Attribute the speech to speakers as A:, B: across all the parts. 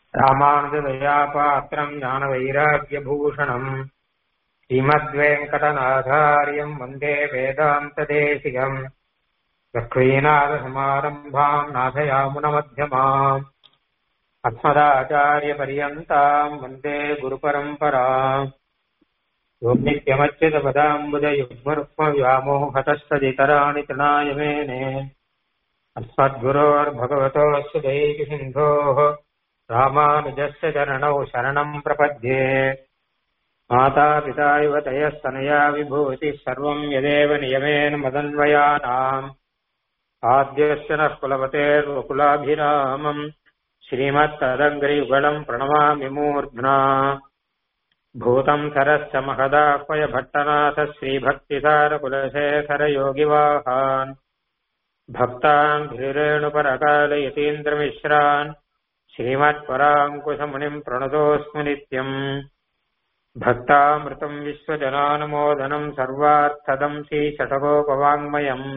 A: ராமானுஜதயாபாத்திரம் ஞான வைராக்கியபூஷணம் ஸ்ரீமத்வேங்கடநாதாரியம் வந்தே வேதாந்ததேசிகம் லக்ஷ்மீநாதசமாரம்பாம் நாதயாமுனமத்தியமாம் अस्मदाचार्यपर्यन्ताम् वन्दे गुरुपरम्पराम् यो नित्यमच्युतपदाम्बुजयुग्मरुक्मव्यामोहतस्तदितराणि तृणाय मेने अस्मद्गुरोर्भगवतोऽस्य दैकसिन्धोः रामानुजस्य चरणौ शरणम् प्रपद्ये मातापिता इव तयस्तनया विभूतिः सर्वम् यदेव नियमेन मदन्वयानाम् आद्यस्य नः कुलपतेर्वकुलाभिरामम् श्रीमत्तदङ्ग्रियुगलम् प्रणमामि मूर्ध्ना भूतम् सरश्च महदाह्वय भट्टनाथ श्रीभक्तिसारकुलशेखरयोगिवाहान् भक्तान् गिरिरेणुपरकालयतीन्द्रमिश्रान् श्रीमत्पराङ्कुशमुनिम् प्रणतोऽस्मि नित्यम् भक्तामृतम् विश्वजनानुमोदनम् सर्वार्थदम् श्रीषटकोपवाङ्मयम्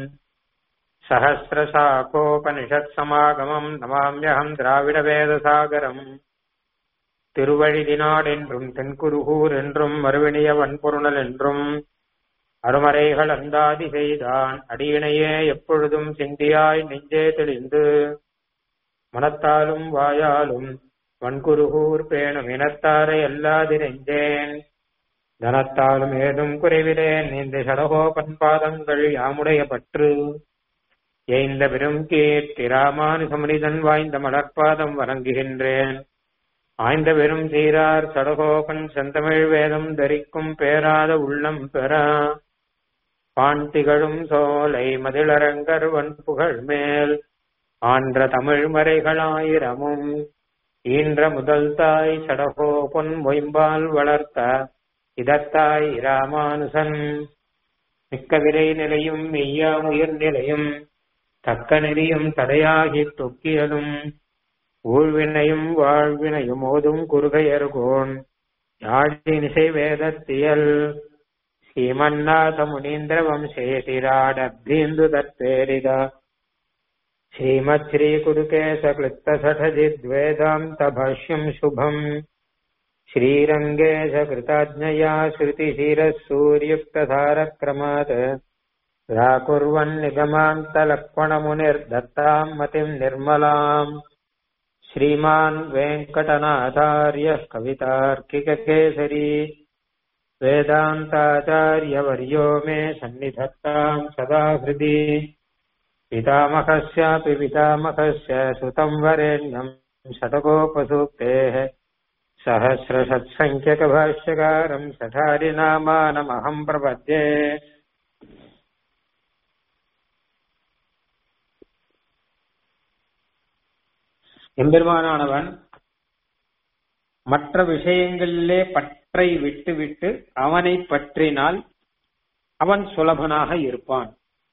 A: சஹசிரசாக்கோபனிஷத்சமாகமம் நமாமியகம் திராவிடவேதசாகரம் திருவழிதினாடென்றும் தென்குருகூர் என்றும் மறுவினிய வன்பொருணல் என்றும் அருமறைகள் அந்தாதி செய்தான் அடியினையே எப்பொழுதும் சிந்தியாய் நெஞ்சே தெளிந்து மனத்தாலும் வாயாலும் வன்குருகூர் பேணும் இனத்தாரை அல்லாதி நெஞ்சேன் தனத்தாலும் ஏதும் குறைவிலேன் இந்த சடகோபன் பாதங்கள் யாமுடைய பற்று எய்ந்த பெரும் கீர்த்தி ராமானுசமுனிதன் வாய்ந்த மலர்பாதம் வணங்குகின்றேன் ஆய்ந்த பெரும் சீரார் சடகோபன் செந்தமிழ் வேதம் தரிக்கும் பேராத உள்ளம் பெறா பான் திகழும் சோலை மதிலரங்கர் வன்புகழ் மேல் ஆன்ற தமிழ் மறைகளாயிரமும் ஈன்ற முதல் தாய் சடகோபன் மொயம்பால் வளர்த்த இதத்தாய் ராமானுசன் மிக்க விரை நிலையும் மெய்யா உயிர் நிலையும் தக்க நெறியும் தடையாகி தொக்கியலும் ஊழ்வினையும் வாழ்வினையும் ஓதும் குறுகையர்கோன் யாழினிசை வேதத்தியல் ஸ்ரீமன்னாத முனீந்திர வம்சே திராடப்தீந்து தற்பேரித ஸ்ரீமத் ஸ்ரீ குருகேச கிளிப்த சடஜித்வேதாந்த பாஷ்யம் சுபம் श्रीरङ्गेश कृताज्ञया श्रुतिशिरः सूर्युक्तधारक्रमात् राकुर्वन्निगमान्तलक्ष्मणमुनिर्दत्ताम् मतिम् निर्मलाम् श्रीमान् वेङ्कटनाथार्यः कवितार्किककेसरी वेदान्ताचार्यवर्यो मे सन्निधत्ताम् सदा हृदि पितामहस्यापि पितामहस्य सुतम् वरेण्यम् शतकोपसूक्तेः सहस्रषत्सङ्ख्यकभाष्यकारम् सठारिनामानमहम् प्रपद्ये எம்பெருமானானவன் மற்ற விஷயங்களிலே பற்றை விட்டுவிட்டு அவனை பற்றினால் அவன் சுலபனாக இருப்பான்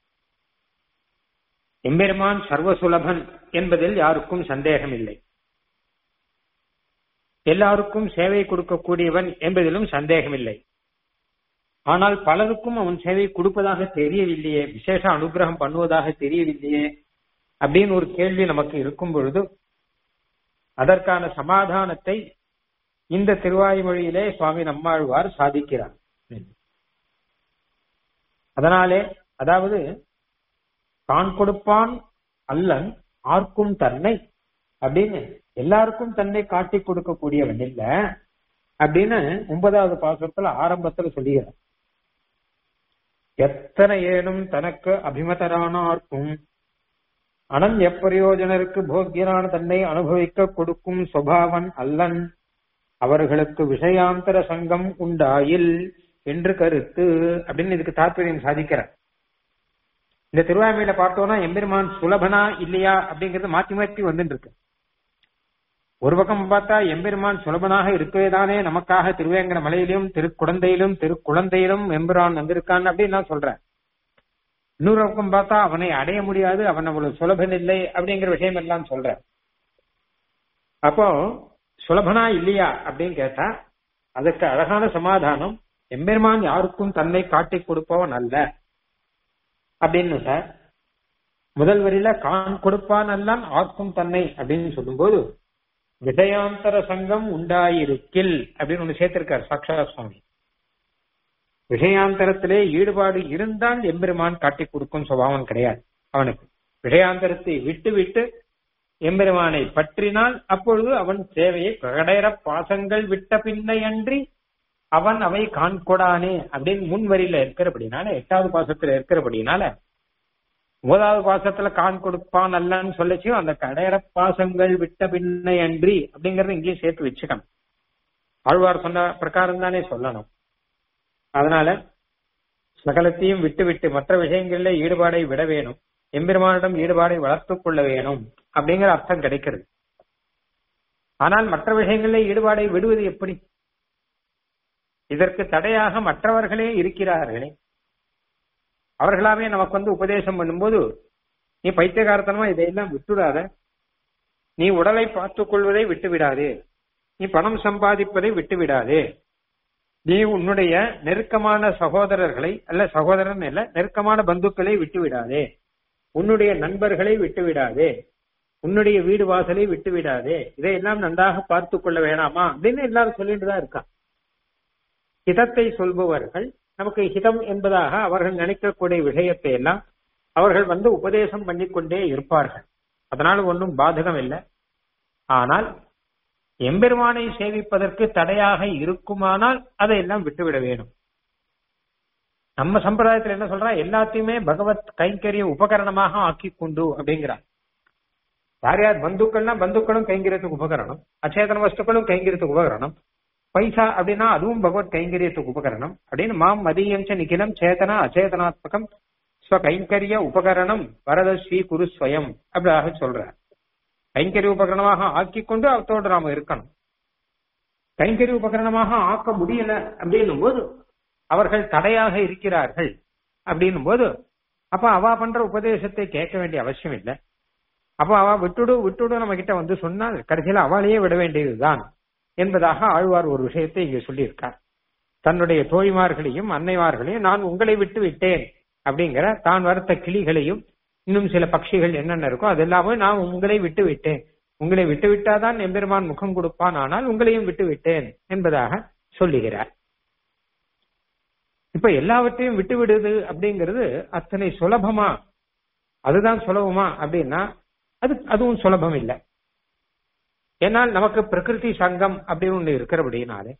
A: எம்பெருமான் சர்வ சுலபன் என்பதில் யாருக்கும் சந்தேகம் இல்லை எல்லாருக்கும் சேவை கொடுக்கக்கூடியவன் என்பதிலும் சந்தேகமில்லை ஆனால் பலருக்கும் அவன் சேவை கொடுப்பதாக தெரியவில்லையே விசேஷ அனுகிரகம் பண்ணுவதாக தெரியவில்லையே அப்படின்னு ஒரு கேள்வி நமக்கு இருக்கும் பொழுது அதற்கான சமாதானத்தை இந்த திருவாய்மொழியிலே சுவாமி நம்மாழ்வார் சாதிக்கிறார் அதனாலே அதாவது தான் கொடுப்பான் அல்லன் ஆர்க்கும் தன்னை அப்படின்னு எல்லாருக்கும் தன்னை காட்டி கொடுக்கக்கூடியவன் இல்ல அப்படின்னு ஒன்பதாவது பாசத்துல ஆரம்பத்துல சொல்லுகிறார் எத்தனை ஏனும் தனக்கு அபிமதரானார்க்கும் அனன் எப்பிரயோஜனருக்கு போக்கியரான தன்னை அனுபவிக்க கொடுக்கும் சுபாவன் அல்லன் அவர்களுக்கு விஷயாந்தர சங்கம் உண்டாயில் என்று கருத்து அப்படின்னு இதுக்கு தாற்பயம் சாதிக்கிறார் இந்த திருவாமையில பார்த்தோம்னா எம்பெருமான் சுலபனா இல்லையா அப்படிங்கறது மாத்தி மாத்தி வந்துட்டு இருக்கு ஒரு பக்கம் பார்த்தா எம்பெருமான் சுலபனாக இருக்கவே தானே நமக்காக திருவேங்கட மலையிலும் திருக்குழந்தையிலும் திருக்குழந்தையிலும் எம்பெருமான் வந்திருக்கான் அப்படின்னு நான் சொல்றேன் இன்னொரு பக்கம் பார்த்தா அவனை அடைய முடியாது அவன் அவ்வளவு சுலபன் இல்லை அப்படிங்கிற விஷயம் எல்லாம் சொல்றேன் அப்போ சுலபனா இல்லையா அப்படின்னு கேட்டா அதுக்கு அழகான சமாதானம் எம்பெருமான் யாருக்கும் தன்னை காட்டிக் கொடுப்பவன் அல்ல அப்படின்னு சார் முதல் வரியில கான் கொடுப்பான் அல்லான் ஆக்கும் தன்னை அப்படின்னு சொல்லும்போது விஷயாந்தர சங்கம் உண்டாயிருக்கில் அப்படின்னு ஒண்ணு சேர்த்திருக்கார் சாட்சா சுவாமி விஷயாந்தரத்திலே ஈடுபாடு இருந்தால் எம்பெருமான் காட்டி கொடுக்கும் சுபாவம் கிடையாது அவனுக்கு விஷயாந்தரத்தை விட்டு விட்டு எம்பெருமானை பற்றினால் அப்பொழுது அவன் சேவையை கடேர பாசங்கள் விட்ட பின்னையன்றி அவன் அவை காண்கொடானே அப்படின்னு முன் வரியில இருக்கிறபடினால எட்டாவது பாசத்துல இருக்கிறபடினால ஒன்பதாவது பாசத்துல கான் கொடுப்பான் அல்லன்னு சொல்லச்சு அந்த கடையற பாசங்கள் விட்ட பின்னை அன்றி அப்படிங்கறத இங்கேயும் சேர்த்து வச்சுக்கணும் ஆழ்வார் சொன்ன பிரகாரம் தானே சொல்லணும் அதனால சகலத்தையும் விட்டு விட்டு மற்ற விஷயங்களில ஈடுபாடை விட வேணும் எம்பெருமானிடம் ஈடுபாடை வளர்த்துக் கொள்ள வேணும் அப்படிங்கிற அர்த்தம் கிடைக்கிறது ஆனால் மற்ற விஷயங்களில் ஈடுபாடை விடுவது எப்படி இதற்கு தடையாக மற்றவர்களே இருக்கிறார்களே அவர்களாவே நமக்கு வந்து உபதேசம் பண்ணும்போது நீ பைத்தியகாரத்தனமா இதையெல்லாம் விட்டுடாத நீ உடலை பார்த்துக் கொள்வதை விட்டு விடாதே நீ பணம் சம்பாதிப்பதை விட்டு விடாதே நீ உன்னுடைய நெருக்கமான சகோதரர்களை அல்ல சகோதரன் இல்ல நெருக்கமான பந்துக்களை விட்டு விடாதே உன்னுடைய நண்பர்களை விட்டு விடாதே உன்னுடைய வீடு வாசலை விட்டு விடாதே இதையெல்லாம் நன்றாக பார்த்து கொள்ள வேணாமா அப்படின்னு எல்லாரும் சொல்லிட்டு தான் இருக்கான் ஹிதத்தை சொல்பவர்கள் நமக்கு ஹிதம் என்பதாக அவர்கள் நினைக்கக்கூடிய விஷயத்தை எல்லாம் அவர்கள் வந்து உபதேசம் பண்ணிக்கொண்டே இருப்பார்கள் அதனால ஒன்றும் பாதகம் இல்லை ஆனால் எம்பெருமானை சேவிப்பதற்கு தடையாக இருக்குமானால் அதையெல்லாம் விட்டுவிட வேணும் நம்ம சம்பிரதாயத்துல என்ன சொல்றா எல்லாத்தையுமே பகவத் கைங்கரிய உபகரணமாக ஆக்கி கொண்டு அப்படிங்கிறார் யார் யார் பந்துக்கள்னா பந்துக்களும் கைங்கரியத்துக்கு உபகரணம் அச்சேதன வஸ்துக்களும் கைங்கரியத்துக்கு உபகரணம் பைசா அப்படின்னா அதுவும் பகவத் கைங்கரியத்துக்கு உபகரணம் அப்படின்னு மாம் மதியம் நிகிலம் சேதனா அச்சேதனாத்மகம் ஸ்வ கைங்கரிய உபகரணம் வரத ஸ்ரீ குரு ஸ்வயம் அப்படியாக சொல்ற கைங்கரிய உபகரணமாக ஆக்கி கொண்டு அவத்தோடு நாம இருக்கணும் கைங்கரிய உபகரணமாக ஆக்க முடியல அப்படின்னும் போது அவர்கள் தடையாக இருக்கிறார்கள் அப்படின்னும் போது அப்ப அவ பண்ற உபதேசத்தை கேட்க வேண்டிய அவசியம் இல்லை அப்ப அவ விட்டுடு விட்டுடு நம்ம கிட்ட வந்து சொன்னால் கடைசியில அவளையே விட வேண்டியதுதான் என்பதாக ஆழ்வார் ஒரு விஷயத்தை இங்க சொல்லியிருக்கார் தன்னுடைய தோழிமார்களையும் அன்னைமார்களையும் நான் உங்களை விட்டு விட்டேன் அப்படிங்கிற தான் வறுத்த கிளிகளையும் இன்னும் சில பட்சிகள் என்னென்ன இருக்கோ அதெல்லாமே நான் உங்களை விட்டு விட்டேன் உங்களை விட்டு விட்டாதான் எம்பெருமான் முகம் கொடுப்பான் ஆனால் உங்களையும் விட்டு விட்டேன் என்பதாக சொல்லுகிறார் இப்ப எல்லாவற்றையும் விட்டு விடுது அப்படிங்கிறது அத்தனை சுலபமா அதுதான் சுலபமா அப்படின்னா அது அதுவும் சுலபம் இல்லை ஏன்னால் நமக்கு பிரகிருதி சங்கம் அப்படின்னு ஒண்ணு இருக்கிறபடினாலே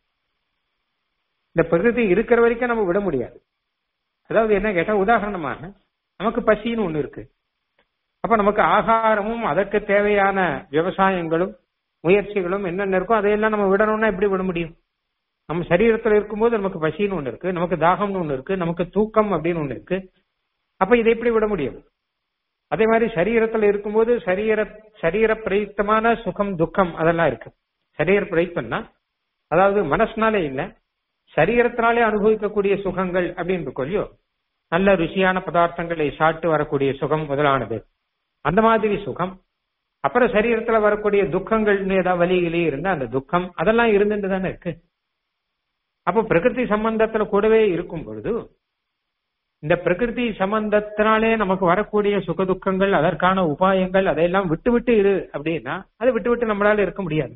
A: இந்த பிரகிருதி இருக்கிற வரைக்கும் நம்ம விட முடியாது அதாவது என்ன கேட்டா உதாரணமாக நமக்கு பசின்னு ஒண்ணு இருக்கு அப்ப நமக்கு ஆகாரமும் அதற்கு தேவையான விவசாயங்களும் முயற்சிகளும் என்னென்ன இருக்கோ அதையெல்லாம் நம்ம விடணும்னா எப்படி விட முடியும் நம்ம சரீரத்துல இருக்கும்போது நமக்கு பசின்னு ஒண்ணு இருக்கு நமக்கு தாகம்னு ஒண்ணு இருக்கு நமக்கு தூக்கம் அப்படின்னு ஒண்ணு இருக்கு அப்ப இதை எப்படி விட முடியும் அதே மாதிரி சரீரத்துல இருக்கும்போது சரீர சரீர பிரயுக்தமான சுகம் துக்கம் அதெல்லாம் இருக்கு சரீர பிரயுக்தம்னா அதாவது மனசுனாலே இல்ல சரீரத்தினாலே அனுபவிக்கக்கூடிய சுகங்கள் அப்படின்னு இருக்கும் இல்லையோ நல்ல ருசியான பதார்த்தங்களை சாப்பிட்டு வரக்கூடிய சுகம் முதலானது அந்த மாதிரி சுகம் அப்புறம் சரீரத்துல வரக்கூடிய துக்கங்கள் ஏதாவது வலிகளே இருந்தா அந்த துக்கம் அதெல்லாம் இருந்துட்டு தானே இருக்கு அப்போ பிரகிருதி சம்பந்தத்துல கூடவே இருக்கும் பொழுது இந்த பிரகிருதி சம்பந்தத்தினாலே நமக்கு வரக்கூடிய சுக துக்கங்கள் அதற்கான உபாயங்கள் அதையெல்லாம் விட்டு விட்டு இரு அப்படின்னா அதை விட்டு விட்டு நம்மளால இருக்க முடியாது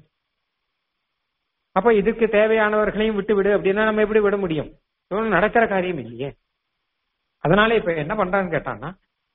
A: அப்ப இதுக்கு தேவையானவர்களையும் விட்டு விடு அப்படின்னா நம்ம எப்படி விட முடியும் இவனும் நடக்கிற காரியம் இல்லையே அதனால இப்ப என்ன பண்றான்னு கேட்டான்னா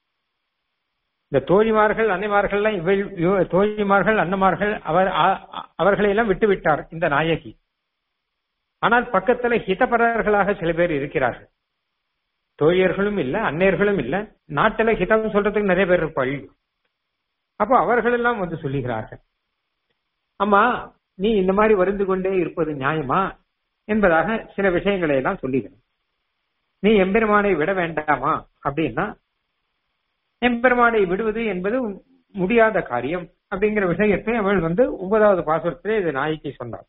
A: இந்த தோழிமார்கள் அன்னைமார்கள்லாம் இவள் இவ- தோழிமார்கள் அன்னமார்கள் அவர் அ- அவர்களை எல்லாம் விட்டு விட்டார் இந்த நாயகி ஆனால் பக்கத்துல ஹிதபரர்களாக சில பேர் இருக்கிறார்கள் தோழியர்களும் இல்ல அன்னையர்களும் இல்ல நாட்டுல ஹிதம் சொல்றதுக்கு நிறைய பேர் இருப்பாள் அப்போ அவர்கள் எல்லாம் வந்து சொல்லுகிறார்கள் அம்மா நீ இந்த மாதிரி வருந்து கொண்டே இருப்பது நியாயமா என்பதாக சில விஷயங்களை எல்லாம் சொல்லுகிறேன் நீ எம்பெருமானை விட வேண்டாமா அப்படின்னா எம்பெருமானை விடுவது என்பது முடியாத காரியம் அப்படிங்கிற விஷயத்தை அவள் வந்து ஒன்பதாவது பாசுரத்திலே இது நாய்க்கு சொன்னார்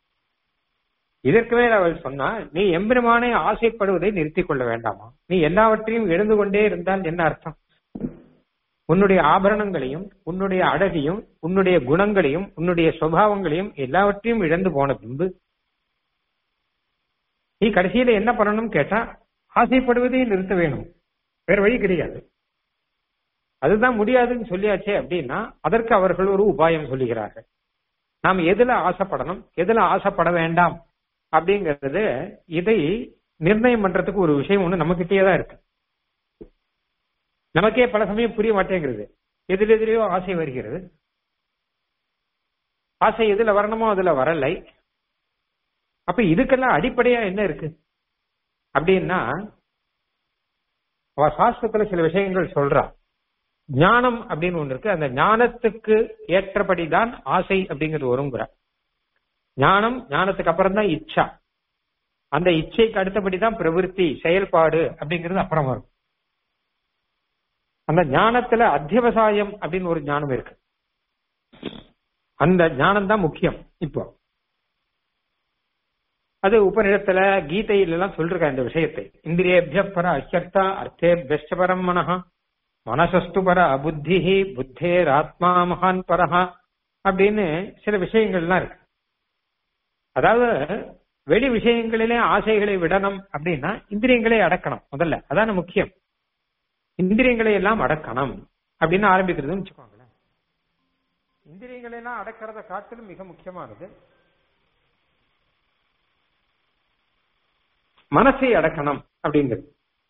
A: இதற்கு மேல் அவள் சொன்னா நீ எம்பெருமானை ஆசைப்படுவதை நிறுத்திக் கொள்ள வேண்டாமா நீ எல்லாவற்றையும் எழுந்து கொண்டே இருந்தால் என்ன அர்த்தம் உன்னுடைய ஆபரணங்களையும் உன்னுடைய அழகையும் உன்னுடைய குணங்களையும் உன்னுடைய சுபாவங்களையும் எல்லாவற்றையும் இழந்து போன பின்பு நீ கடைசியில என்ன பண்ணணும் கேட்டா ஆசைப்படுவதை நிறுத்த வேணும் வேற வழி கிடையாது அதுதான் முடியாதுன்னு சொல்லியாச்சே அப்படின்னா அதற்கு அவர்கள் ஒரு உபாயம் சொல்லுகிறார்கள் நாம் எதுல ஆசைப்படணும் எதுல ஆசைப்பட வேண்டாம் அப்படிங்கிறது இதை நிர்ணயம் பண்றதுக்கு ஒரு விஷயம் ஒண்ணு நம்மகிட்டயே தான் இருக்கு நமக்கே பல சமயம் புரிய மாட்டேங்கிறது எதில் எதிரையோ ஆசை வருகிறது ஆசை எதுல வரணுமோ அதுல வரலை அப்ப இதுக்கெல்லாம் அடிப்படையா என்ன இருக்கு அப்படின்னா அவ சாஸ்திரத்துல சில விஷயங்கள் சொல்றா ஞானம் அப்படின்னு ஒண்ணு இருக்கு அந்த ஞானத்துக்கு ஏற்றபடிதான் ஆசை அப்படிங்கிறது வருங்கிற ஞானம் ஞானத்துக்கு அப்புறம் தான் இச்சா அந்த இச்சைக்கு அடுத்தபடிதான் பிரவிற்த்தி செயல்பாடு அப்படிங்கிறது அப்புறம் வரும் அந்த ஞானத்துல அத்தியவசாயம் அப்படின்னு ஒரு ஞானம் இருக்கு அந்த ஞானம் தான் முக்கியம் இப்போ அது உபநிடத்துல கீதையில எல்லாம் சொல்லிருக்க இந்த விஷயத்தை இந்திரியேபிய பர அச்சர்த்தா அர்த்தேபியஷ்ட பரம் மனஹா மனசஸ்து பர புத்தி புத்தேர் ஆத்மா மகான் பரஹா அப்படின்னு சில விஷயங்கள்லாம் இருக்கு அதாவது வெளி விஷயங்களிலே ஆசைகளை விடணும் அப்படின்னா இந்திரியங்களை அடக்கணும் முதல்ல அதான முக்கியம் இந்திரியங்களை எல்லாம் அடக்கணும் அப்படின்னு ஆரம்பிக்கிறதுன்னு வச்சுக்கோங்களேன் இந்திரியங்களை எல்லாம் அடக்கிறத காட்டிலும் மிக முக்கியமானது மனசை அடக்கணும் அப்படிங்கிறது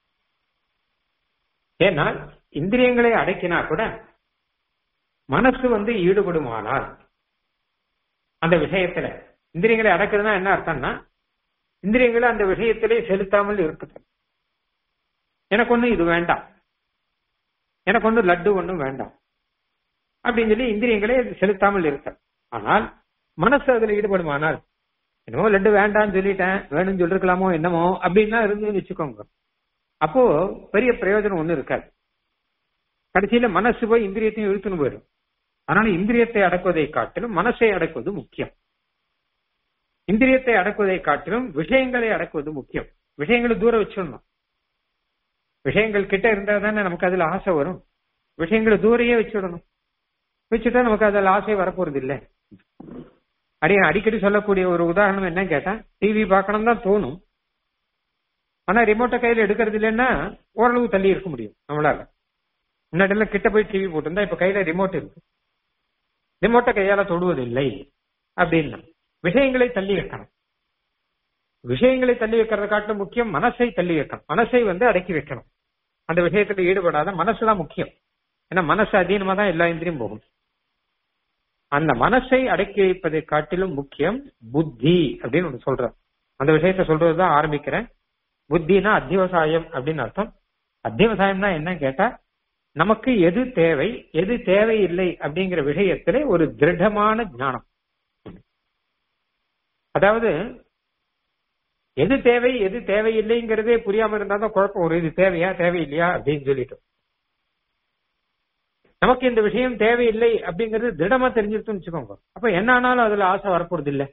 A: ஏன்னா இந்திரியங்களை அடக்கினா கூட மனசு வந்து ஈடுபடுமானால் அந்த விஷயத்துல இந்திரியங்களை அடக்குதுன்னா என்ன அர்த்தம்னா இந்திரியங்களை அந்த விஷயத்திலே செலுத்தாமல் இருக்குது எனக்கு ஒண்ணு இது வேண்டாம் எனக்கு ஒண்ணு லட்டு ஒண்ணும் வேண்டாம் அப்படின்னு சொல்லி இந்திரியங்களே செலுத்தாமல் இருக்க ஆனால் மனசு அதுல ஈடுபடுமானால் என்னமோ லட்டு வேண்டாம்னு சொல்லிட்டேன் வேணும்னு சொல்லிருக்கலாமோ என்னமோ அப்படின்னா இருந்துன்னு வச்சுக்கோங்க அப்போ பெரிய பிரயோஜனம் ஒண்ணு இருக்காது கடைசியில மனசு போய் இந்திரியத்தையும் இழுத்துன்னு போயிடும் அதனால இந்திரியத்தை அடக்குவதை காட்டிலும் மனசை அடக்குவது முக்கியம் இந்திரியத்தை அடக்குவதை காட்டிலும் விஷயங்களை அடக்குவது முக்கியம் விஷயங்களை தூர வச்சிடணும் விஷயங்கள் கிட்ட இருந்தா தானே நமக்கு அதுல ஆசை வரும் விஷயங்களை தூரையே வச்சுடணும் வச்சுட்டா நமக்கு அதுல ஆசை வரப்போறது இல்லை அடி அடிக்கடி சொல்லக்கூடிய ஒரு உதாரணம் என்ன கேட்டா டிவி பார்க்கணும் தான் தோணும் ஆனா ரிமோட்டை கையில எடுக்கிறது இல்லைன்னா ஓரளவு தள்ளி இருக்க முடியும் நம்மளால முன்னாடி எல்லாம் கிட்ட போய் டிவி போட்டிருந்தா இப்ப கையில ரிமோட் இருக்கு ரிமோட்டை கையால தொடுவதில்லை அப்படின்னா விஷயங்களை தள்ளி வைக்கணும் விஷயங்களை தள்ளி வைக்கிறத காட்டிலும் முக்கியம் மனசை தள்ளி வைக்கணும் மனசை வந்து அடக்கி வைக்கணும் அந்த விஷயத்துல ஈடுபடாத மனசுதான் முக்கியம் ஏன்னா மனசு அதீனமா தான் எல்லா இந்திரியும் போகும் அந்த மனசை அடக்கி வைப்பதை காட்டிலும் முக்கியம் புத்தி அப்படின்னு ஒன்று சொல்றேன் அந்த விஷயத்த சொல்றதுதான் ஆரம்பிக்கிறேன் புத்தினா அத்தியவசாயம் அப்படின்னு அர்த்தம் அத்தியவசாயம்னா என்ன கேட்டா நமக்கு எது தேவை எது தேவையில்லை அப்படிங்கிற விஷயத்திலே ஒரு திருடமான ஞானம் அதாவது எது தேவை எது தேவையில்லைங்கிறதே புரியாம இருந்தா தான் குழப்பம் ஒரு இது தேவையா தேவையில்லையா அப்படின்னு சொல்லிட்டு நமக்கு இந்த விஷயம் தேவையில்லை அப்படிங்கிறது திடமா தெரிஞ்சிருக்குன்னு வச்சுக்கோங்க அப்ப என்ன ஆனாலும் அதுல ஆசை வரப்போறது இல்ல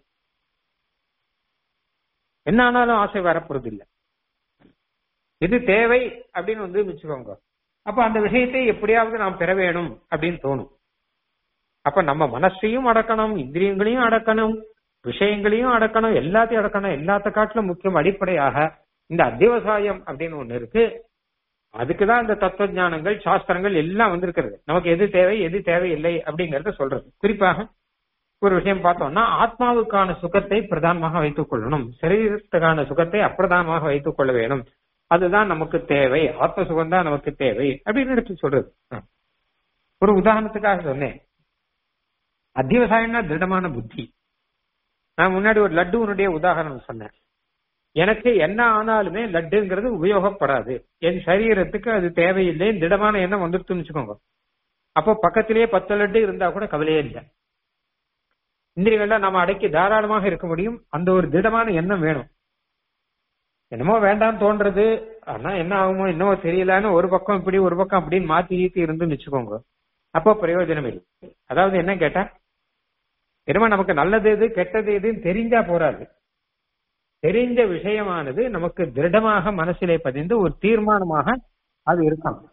A: என்ன ஆனாலும் ஆசை வரப்போறது இல்ல இது தேவை அப்படின்னு வந்து வச்சுக்கோங்க அப்ப அந்த விஷயத்தை எப்படியாவது நாம் பெற வேணும் அப்படின்னு தோணும் அப்ப நம்ம மனசையும் அடக்கணும் இந்திரியங்களையும் அடக்கணும் விஷயங்களையும் அடக்கணும் எல்லாத்தையும் அடக்கணும் எல்லாத்த காட்டிலும் முக்கியம் அடிப்படையாக இந்த அத்தியவசாயம் அப்படின்னு ஒண்ணு இருக்கு அதுக்குதான் இந்த தத்துவ ஞானங்கள் சாஸ்திரங்கள் எல்லாம் வந்திருக்கிறது நமக்கு எது தேவை எது தேவையில்லை அப்படிங்கறத சொல்றது குறிப்பாக ஒரு விஷயம் பார்த்தோம்னா ஆத்மாவுக்கான சுகத்தை பிரதானமாக வைத்துக் கொள்ளணும் சரீரத்துக்கான சுகத்தை அப்பிரதானமாக வைத்துக் கொள்ள வேணும் அதுதான் நமக்கு தேவை ஆத்ம சுகம் தான் நமக்கு தேவை அப்படின்னு எடுத்து சொல்றது ஒரு உதாரணத்துக்காக சொன்னேன் அத்தியவசாயம்னா திருடமான புத்தி நான் முன்னாடி ஒரு லட்டுனுடைய உதாரணம் சொன்னேன் எனக்கு என்ன ஆனாலுமே லட்டுங்கிறது உபயோகப்படாது என் சரீரத்துக்கு அது தேவையில்லை திடமான எண்ணம் வந்துருச்சுன்னு வச்சுக்கோங்க அப்போ பக்கத்திலேயே பத்து லட்டு இருந்தா கூட கவலையே இல்லை இந்திரியங்கள்லாம் நம்ம அடக்கி தாராளமாக இருக்க முடியும் அந்த ஒரு திடமான எண்ணம் வேணும் என்னமோ வேண்டாம் தோன்றது ஆனா என்ன ஆகுமோ என்னமோ தெரியலன்னு ஒரு பக்கம் இப்படி ஒரு பக்கம் அப்படின்னு மாத்தி ஈத்தி இருந்துன்னு வச்சுக்கோங்க அப்போ பிரயோஜனம் இல்லை அதாவது என்ன கேட்டா என்னமோ நமக்கு நல்லது எது கெட்டது எதுன்னு தெரிஞ்சா போறாது தெரிஞ்ச விஷயமானது நமக்கு திருடமாக மனசிலே பதிந்து ஒரு தீர்மானமாக அது இருக்கணும்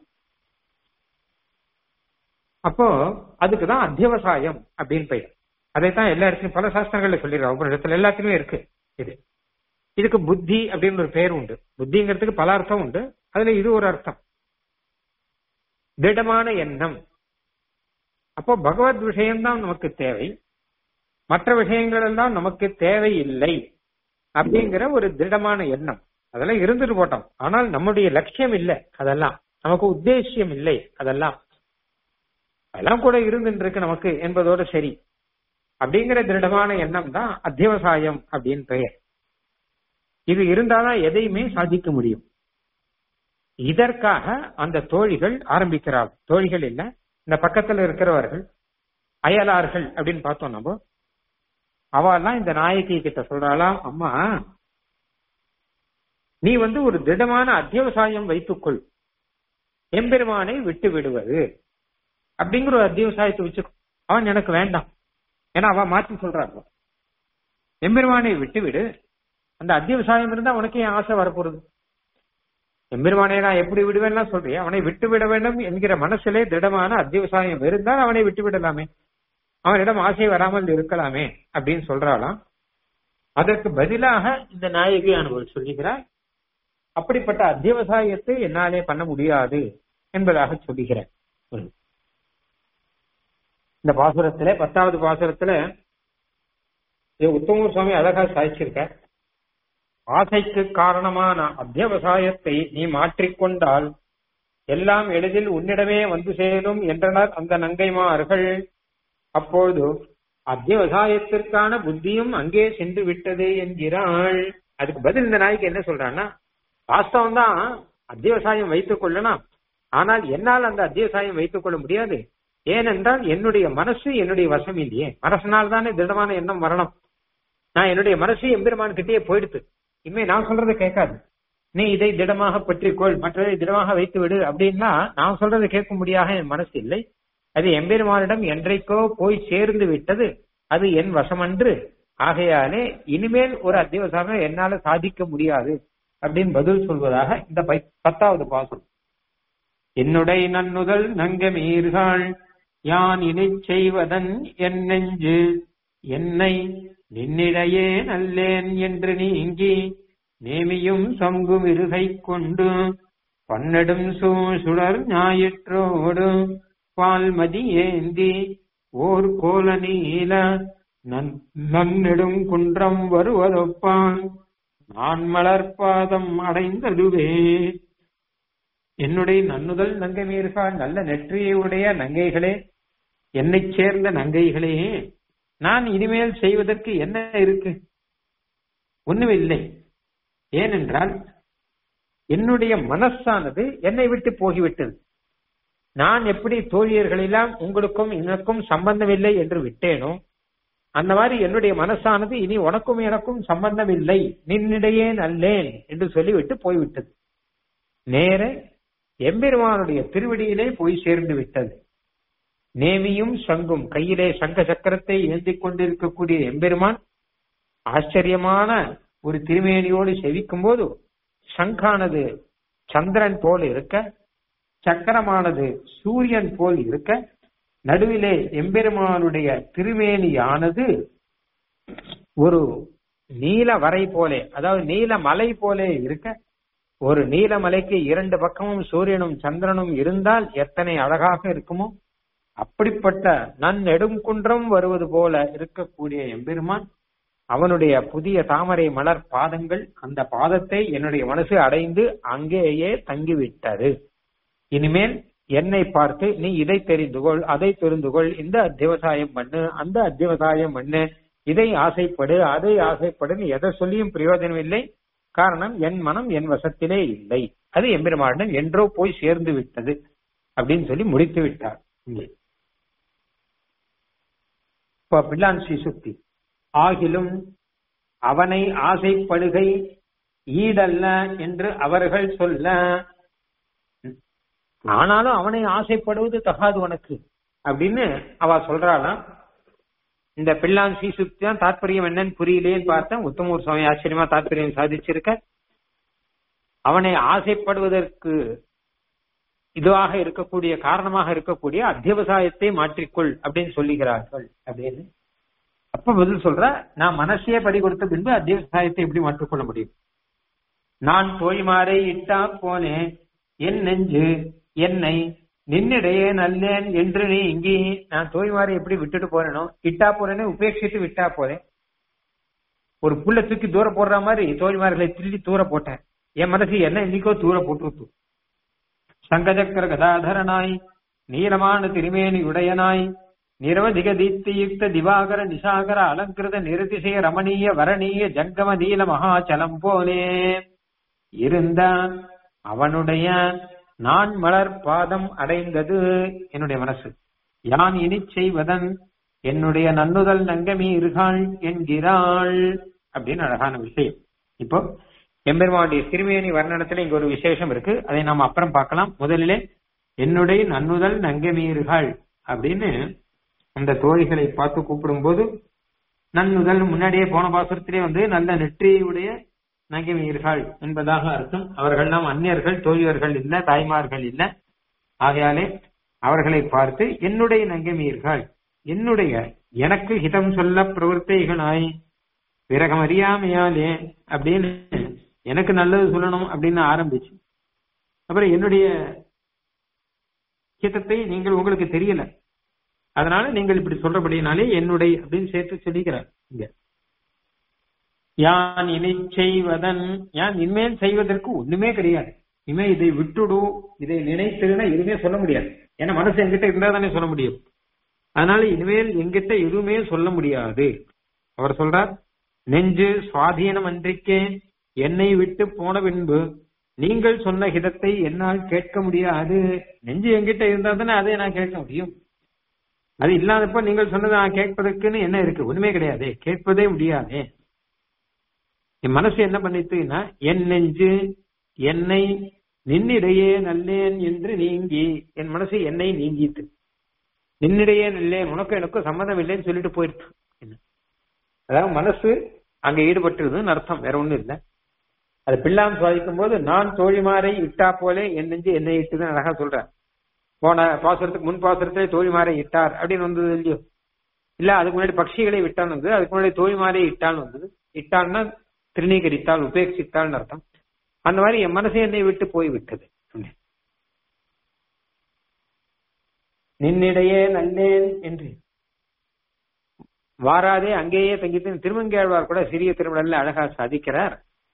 A: அப்போ அதுக்குதான் அத்தியவசாயம் அப்படின்னு பெயர் அதைத்தான் எல்லா இடத்துலயும் பல சாஸ்திரங்கள்ல சொல்லிடுறோம் உபநிஷத்துல எல்லாத்துலயும் இருக்கு இது இதுக்கு புத்தி அப்படின்னு ஒரு பெயர் உண்டு புத்திங்கிறதுக்கு பல அர்த்தம் உண்டு அதுல இது ஒரு அர்த்தம் திடமான எண்ணம் அப்போ பகவத் விஷயம்தான் நமக்கு தேவை மற்ற விஷயங்கள் எல்லாம் நமக்கு தேவையில்லை அப்படிங்கிற ஒரு திருடமான எண்ணம் அதெல்லாம் இருந்துட்டு போட்டோம் ஆனால் நம்முடைய லட்சியம் இல்லை அதெல்லாம் நமக்கு உத்தேசியம் இல்லை அதெல்லாம் அதெல்லாம் கூட இருந்துட்டு இருக்கு நமக்கு என்பதோட சரி அப்படிங்கிற திருடமான எண்ணம் தான் அத்தியவசாயம் அப்படின்னு பெயர் இது இருந்தாதான் எதையுமே சாதிக்க முடியும் இதற்காக அந்த தோழிகள் ஆரம்பிக்கிறார் தோழிகள் இல்ல இந்த பக்கத்துல இருக்கிறவர்கள் அயலார்கள் அப்படின்னு பார்த்தோம் நம்ம அவெல்லாம் இந்த நாயகி கிட்ட சொல்றாளாம் அம்மா நீ வந்து ஒரு திடமான அத்தியவசாயம் வைத்துக்கொள் எம்பெருமானை விட்டு விடுவது அப்படிங்கிற ஒரு அத்தியவசாயத்தை வச்சு அவன் எனக்கு வேண்டாம் ஏன்னா அவ மாற்றி சொல்றாங்க எம்பெருமானை விட்டு விடு அந்த அத்தியவசாயம் இருந்தா உனக்கு ஏன் ஆசை வரப்போறது எம்பெருமானை நான் எப்படி விடுவேன்னா சொல்றேன் அவனை விட்டு விட வேண்டும் என்கிற மனசிலே திடமான அத்தியவசாயம் இருந்தால் அவனை விட்டு விடலாமே அவனிடம் ஆசை வராமல் இருக்கலாமே அப்படின்னு சொல்றாளாம் அதற்கு பதிலாக இந்த நாயகி அனுபவம் சொல்லுகிறார் அப்படிப்பட்ட அத்தியவசாயத்தை என்னாலே பண்ண முடியாது என்பதாக சொல்லுகிறேன் இந்த பாசுரத்துல பத்தாவது பாசுரத்துல உத்தம சுவாமி அழகா சாய்ச்சிருக்க ஆசைக்கு காரணமான அத்தியவசாயத்தை நீ மாற்றிக்கொண்டால் எல்லாம் எளிதில் உன்னிடமே வந்து சேரும் என்றனர் அந்த நங்கைமார்கள் அப்பொழுது அத்தியவசாயத்திற்கான புத்தியும் அங்கே சென்று விட்டது என்கிறாள் அதுக்கு பதில் இந்த நாய்க்கு என்ன சொல்றான்னா வாஸ்தவம் தான் அத்தியவசாயம் வைத்துக் கொள்ளலாம் ஆனால் என்னால் அந்த அத்தியவசாயம் வைத்துக் கொள்ள முடியாது ஏனென்றால் என்னுடைய மனசு என்னுடைய வசம் இல்லையே மனசனால் தானே திடமான எண்ணம் வரணும் நான் என்னுடைய மனசு எம்பெருமான் கிட்டேயே போயிடுத்து இனிமே நான் சொல்றதை கேட்காது நீ இதை திடமாக பற்றிக்கொள் மற்றதை திடமாக வைத்து விடு அப்படின்னா நான் சொல்றதை கேட்க முடியாத என் மனசு இல்லை அது எம்பெருமானிடம் என்றைக்கோ போய் சேர்ந்து விட்டது அது என் வசமன்று ஆகையாலே இனிமேல் ஒரு அத்தியவசாயம் என்னால சாதிக்க முடியாது அப்படின்னு பதில் சொல்வதாக இந்த பத்தாவது பாசம் என்னுடைய நன்னுதல் நங்கமீர்கள் யான் இனி செய்வதன் என் நெஞ்சு என்னை நின்னிடையே நல்லேன் என்று நீங்கி நேமியும் சங்கும் இருகை கொண்டு பன்னெடும் சூ சுடர் ஞாயிற்றோடு பால்மதி ஏந்தி ஓர் கோல நீல நன்னெடும் குன்றம் வருவதொப்பான் நான் மலர்பாதம் அடைந்ததுவே என்னுடைய நன்னுதல் நங்கைமீர்கள் நல்ல நெற்றியுடைய நங்கைகளே என்னை சேர்ந்த நங்கைகளே நான் இனிமேல் செய்வதற்கு என்ன இருக்கு ஒண்ணுமில்லை ஏனென்றால் என்னுடைய மனசானது என்னை விட்டு போகிவிட்டது நான் எப்படி தோழியர்களெல்லாம் உங்களுக்கும் எனக்கும் சம்பந்தமில்லை என்று விட்டேனோ அந்த மாதிரி என்னுடைய மனசானது இனி உனக்கும் எனக்கும் சம்பந்தம் இல்லை நின்னிடையே நல்லேன் என்று சொல்லிவிட்டு போய்விட்டது நேர எம்பெருமானுடைய திருவடியிலே போய் சேர்ந்து விட்டது நேமியும் சங்கும் கையிலே சங்க சக்கரத்தை ஏந்தி கொண்டிருக்கக்கூடிய எம்பெருமான் ஆச்சரியமான ஒரு திருமேனியோடு செவிக்கும் போது சங்கானது சந்திரன் போல் இருக்க சக்கரமானது சூரியன் போல் இருக்க நடுவிலே எம்பெருமானுடைய திருமேனியானது ஒரு நீல வரை போலே அதாவது நீல மலை போலே இருக்க ஒரு நீலமலைக்கு இரண்டு பக்கமும் சூரியனும் சந்திரனும் இருந்தால் எத்தனை அழகாக இருக்குமோ அப்படிப்பட்ட நன்னெடும் குன்றம் வருவது போல இருக்கக்கூடிய எம்பெருமான் அவனுடைய புதிய தாமரை மலர் பாதங்கள் அந்த பாதத்தை என்னுடைய மனசு அடைந்து அங்கேயே தங்கிவிட்டது இனிமேல் என்னை பார்த்து நீ இதை தெரிந்து கொள் அதை தெரிந்து கொள் இந்த அத்தியவசாயம் பண்ணு அந்த அத்தியவசாயம் பண்ணு இதை ஆசைப்படு அதை படுன்னு எதை சொல்லியும் பிரயோஜனம் இல்லை காரணம் என் மனம் என் வசத்திலே இல்லை அது எம்பெருமானிடம் என்றோ போய் சேர்ந்து விட்டது அப்படின்னு சொல்லி முடித்து விட்டார் இங்கே இப்ப பிள்ளான் ஸ்ரீசுக்தி ஆகிலும் அவனை ஆசைப்படுகை ஈடல்ல என்று அவர்கள் சொல்ல ஆனாலும் அவனை ஆசைப்படுவது தகாது உனக்கு அப்படின்னு அவ சொல்றாளாம் இந்த பிள்ளான் ஸ்ரீசுக்தி தான் தாற்பயம் என்னன்னு புரியலேன்னு பார்த்தேன் உத்தமூர் சுவாமி ஆச்சரியமா தாற்பயம் சாதிச்சிருக்க அவனை ஆசைப்படுவதற்கு இதுவாக இருக்கக்கூடிய காரணமாக இருக்கக்கூடிய அத்தியவசாயத்தை மாற்றிக்கொள் அப்படின்னு சொல்லுகிறார்கள் அப்படின்னு அப்ப பதில் சொல்ற நான் மனசையே பறி கொடுத்த பின்பு அத்தியவசாயத்தை எப்படி மாற்றிக்கொள்ள முடியும் நான் தோழிமாரை இட்டா போனே என் நெஞ்சு என்னை நின்னிடையே நல்லேன் என்று நீ இங்கே நான் தோய்மாரை எப்படி விட்டுட்டு போறேனோ இட்டா போறேனே உபேட்சித்து விட்டா போறேன் ஒரு புல்ல தூக்கி தூர போடுற மாதிரி தோழிமார்களை திருடி தூர போட்டேன் என் மனசு என்ன இன்னைக்கோ தூர போட்டு சங்கஜக்கர கதாதரனாய் நீளமான திருமேனி உடையனாய் நிரவதிக தீப்தியுக்த திவாகர நிசாகர அலங்கிருத நிருதிசய ரமணீய வரணீய ஜங்கம நீல மகாச்சலம் போலே இருந்த அவனுடைய நான் மலர் பாதம் அடைந்தது என்னுடைய மனசு யான் இனி செய்வதன் என்னுடைய நன்னுதல் நங்கமி இருகாள் என்கிறாள் அப்படின்னு அழகான விஷயம் இப்போ எம்பெருமானுடைய சிறுமேனி வர்ணனத்துல இங்க ஒரு விசேஷம் இருக்கு அதை நாம அப்புறம் பார்க்கலாம் முதலிலே என்னுடைய நன்னுதல் நங்கமீறுகள் அப்படின்னு அந்த தோழிகளை பார்த்து கூப்பிடும் போது நன்னுதல் முன்னாடியே போன பாசுரத்திலே வந்து நல்ல நெற்றியுடைய நங்கமீர்கள் என்பதாக அர்த்தம் அவர்கள் நாம் அந்நியர்கள் தோழியர்கள் இல்ல தாய்மார்கள் இல்ல ஆகையாலே அவர்களை பார்த்து என்னுடைய நங்கமீர்கள் என்னுடைய எனக்கு ஹிதம் சொல்ல பிரவர்த்தைகளாய் விரகம் அறியாமையாலே அப்படின்னு எனக்கு நல்லது சொல்லணும் அப்படின்னு ஆரம்பிச்சு அப்புறம் என்னுடைய ஹிதத்தை நீங்கள் உங்களுக்கு தெரியல அதனால நீங்கள் இப்படி சொல்றபடினாலே என்னுடைய அப்படின்னு சேர்த்து சொல்லிக்கிறார் இங்க யான் இனி செய்வதன் யான் இனிமேல் செய்வதற்கு ஒண்ணுமே கிடையாது இனிமே இதை விட்டுடு இதை நினைத்துனா எதுவுமே சொல்ல முடியாது ஏன்னா மனசு என்கிட்ட இருந்தா தானே சொல்ல முடியும் அதனால இனிமேல் எங்கிட்ட எதுவுமே சொல்ல முடியாது அவர் சொல்றார் நெஞ்சு சுவாதீனம் அன்றிக்கே என்னை விட்டு போன பின்பு நீங்கள் சொன்ன ஹிதத்தை என்னால் கேட்க முடியாது நெஞ்சு என்கிட்ட இருந்தா தானே அதை நான் கேட்க முடியும் அது இல்லாதப்ப நீங்கள் சொன்னதை நான் கேட்பதற்குன்னு என்ன இருக்கு ஒண்ணுமே கிடையாது கேட்பதே முடியாதே என் மனசு என்ன பண்ணிட்டுன்னா என் நெஞ்சு என்னை நின்னிடையே நல்லேன் என்று நீங்கி என் மனசு என்னை நீங்கிட்டு நின்னிடையே நல்லேன் உனக்கும் எனக்கும் சம்மதம் இல்லைன்னு சொல்லிட்டு போயிருக்கு அதாவது மனசு அங்க ஈடுபட்டிருதுன்னு அர்த்தம் வேற ஒண்ணும் இல்லை அது பிள்ளாம் சுவாதிக்கும் போது நான் தோழிமாரை இட்டா போலே என் நெஞ்சு என்னை இட்டுதான் அழகா சொல்றேன் போன பாசுரத்துக்கு முன் பாசுரத்திலே தோழிமாரை இட்டார் அப்படின்னு வந்தது இல்லையோ இல்ல அதுக்கு முன்னாடி பட்சிகளை விட்டான்னு வந்தது அதுக்கு முன்னாடி தோழிமாரை இட்டான்னு வந்தது இட்டான்னா திருநீகரித்தால் உபேட்சித்தாள்னு அர்த்தம் அந்த மாதிரி என் மனசு என்னை விட்டு போய் விட்டது நின்னிடையே நல்லேன் என்று வாராதே அங்கேயே தங்கித்து திருமங்கேழ்வார் கூட சிறிய திருவிழல்ல அழகா சாதிக்கிறார்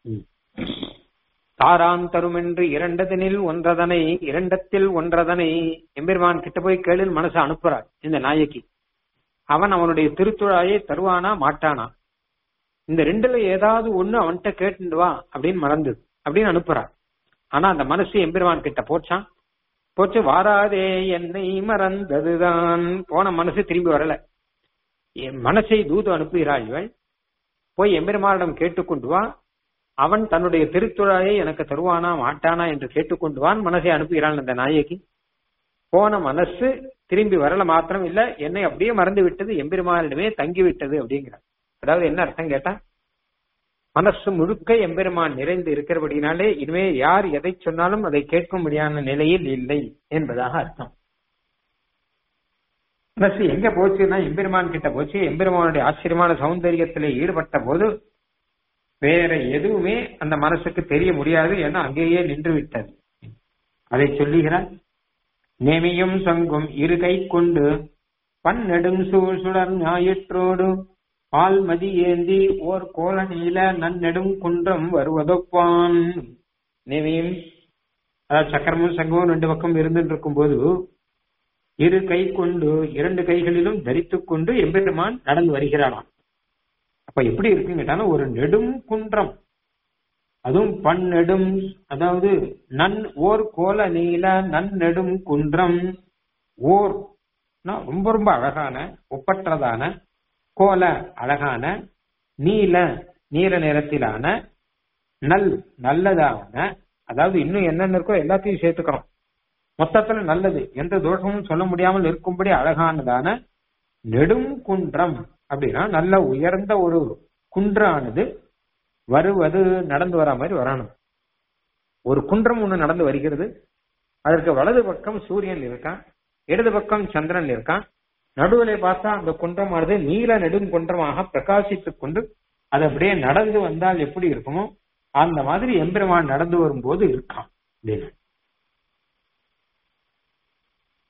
A: தாரான் தருமென்று இரண்டதனில் ஒன்றதனை இரண்டத்தில் ஒன்றதனை எம்பெருமான் கிட்ட போய் கேளு மனசை அனுப்புறார் இந்த நாயகி அவன் அவனுடைய திருத்துழாயை தருவானா மாட்டானா இந்த ரெண்டுல ஏதாவது ஒண்ணு அவன்கிட்ட கேட்டு வா அப்படின்னு மறந்தது அப்படின்னு அனுப்புறார் ஆனா அந்த மனசு எம்பெருமான் கிட்ட போச்சான் போச்சு வாராதே என்னை மறந்ததுதான் போன மனசு திரும்பி வரல என் மனசை தூது அனுப்புகிறாள் இவள் போய் எம்பெருமானிடம் கேட்டுக்கொண்டு வா அவன் தன்னுடைய திருத்துழாயை எனக்கு தருவானா மாட்டானா என்று கேட்டுக்கொண்டு வான் மனசை அனுப்புகிறான் அந்த நாயகி போன மனசு திரும்பி வரல மாத்திரம் இல்ல என்னை அப்படியே மறந்து விட்டது எம்பெருமானிடமே தங்கி விட்டது அப்படிங்கிறார் அதாவது என்ன அர்த்தம் கேட்டா மனசு முழுக்க எம்பெருமான் நிறைந்து இருக்கிறபடினாலே இனிமே யார் எதை சொன்னாலும் அதை கேட்க முடியாத நிலையில் இல்லை என்பதாக அர்த்தம் மனசு எங்க போச்சுன்னா எம்பெருமான் கிட்ட போச்சு எம்பெருமானுடைய ஆச்சரியமான சௌந்தரியத்திலே ஈடுபட்ட போது வேற எதுவுமே அந்த மனசுக்கு தெரிய முடியாது ஏன்னா அங்கேயே நின்று விட்டது அதை சொல்லுகிறார் நேமியும் சங்கும் இரு கை கொண்டு பன்னெடும் சூழ் சுடர் ஞாயிற்றோடு பால் மதி ஏந்தி ஓர் கோல நீல நன்னெடும் குன்றம் வருவதொப்பான் நேமியும் அதாவது சக்கரமும் சங்கமும் ரெண்டு பக்கம் இருந்துட்டு இருக்கும் போது இரு கை கொண்டு இரண்டு கைகளிலும் தரித்துக் கொண்டு எம்பெருமான் நடந்து வருகிறானாம் அப்ப எப்படி இருக்குன்னு கேட்டாலும் ஒரு நெடும் குன்றம் அதுவும் பன்னெடும் அதாவது நன் ஓர் கோல நீல நன்னெடும் குன்றம் ஓர் ரொம்ப ரொம்ப அழகான ஒப்பற்றதான கோல அழகான நீல நீல நிறத்திலான நல் நல்லதான அதாவது இன்னும் என்னென்ன இருக்கோ எல்லாத்தையும் சேர்த்துக்கிறோம் மொத்தத்துல நல்லது எந்த தோஷமும் சொல்ல முடியாமல் இருக்கும்படி அழகானதான நெடும் குன்றம் அப்படின்னா நல்ல உயர்ந்த ஒரு குன்றானது வருவது நடந்து வரா மாதிரி வரணும் ஒரு குன்றம் ஒண்ணு நடந்து வருகிறது அதற்கு வலது பக்கம் சூரியன் இருக்கான் இடது பக்கம் சந்திரன் இருக்கான் நடுவில் பார்த்தா அந்த குன்றமானது நீல நெடுங்குன்றமாக பிரகாசித்துக் கொண்டு அது அப்படியே நடந்து வந்தால் எப்படி இருக்குமோ அந்த மாதிரி எம்பெருமான் நடந்து வரும்போது இருக்கான் அப்படின்னு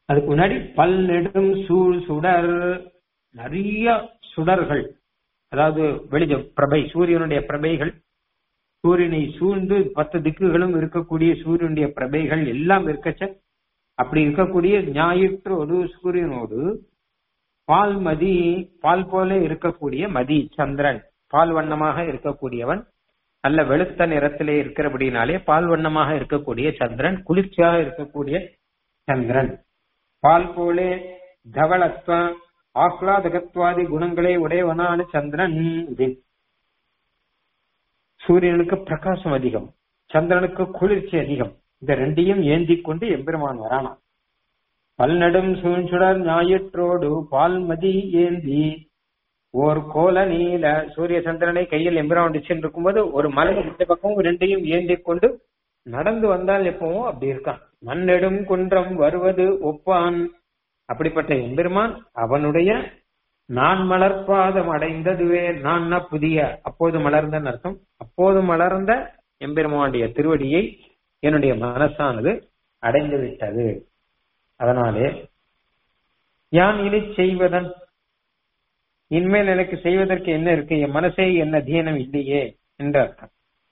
A: அதுக்கு முன்னாடி பல் நெடும் சூழ் சுடர் நிறைய சுடர்கள் அதாவது வெளிச்ச பிரபை சூரியனுடைய பிரபைகள் சூரியனை சூழ்ந்து பத்து திக்குகளும் இருக்கக்கூடிய சூரியனுடைய பிரபைகள் எல்லாம் இருக்கச்ச அப்படி இருக்கக்கூடிய ஞாயிற்றோடு சூரியனோடு பால் மதி பால் போல இருக்கக்கூடிய மதி சந்திரன் பால் வண்ணமாக இருக்கக்கூடியவன் நல்ல வெளுத்த நிறத்திலே இருக்கிறபடினாலே பால் வண்ணமாக இருக்கக்கூடிய சந்திரன் குளிர்ச்சியாக இருக்கக்கூடிய சந்திரன் பால் போலே தவளத்வ ஆஹ்லாதகத்வாதி குணங்களை உடையவனான சந்திரன் அப்படின்னு சூரியனுக்கு பிரகாசம் அதிகம் சந்திரனுக்கு குளிர்ச்சி அதிகம் இந்த ரெண்டையும் ஏந்தி கொண்டு எம்பெருமான் வரானா பல்நடும் சூழ்சுடர் ஞாயிற்றோடு பால்மதி ஏந்தி ஓர் கோல நீல சூரிய சந்திரனை கையில் எம்பிரான் இருக்கும்போது ஒரு மலை இந்த பக்கம் ரெண்டையும் ஏந்தி கொண்டு நடந்து வந்தால் எப்பவும் அப்படி இருக்கான் மண்ணெடும் குன்றம் வருவது ஒப்பான் அப்படிப்பட்ட எம்பெருமான் அவனுடைய நான் மலர்பாதம் அடைந்ததுவே நான் புதிய அப்போது மலர்ந்தன்னு அர்த்தம் அப்போது மலர்ந்த எம்பெருமானுடைய திருவடியை என்னுடைய மனசானது அடைந்து விட்டது அதனாலே யான் இனி செய்வதன் இனிமேல் எனக்கு செய்வதற்கு என்ன இருக்கு என் மனசே என்ன தீனம் இல்லையே என்று அர்த்தம்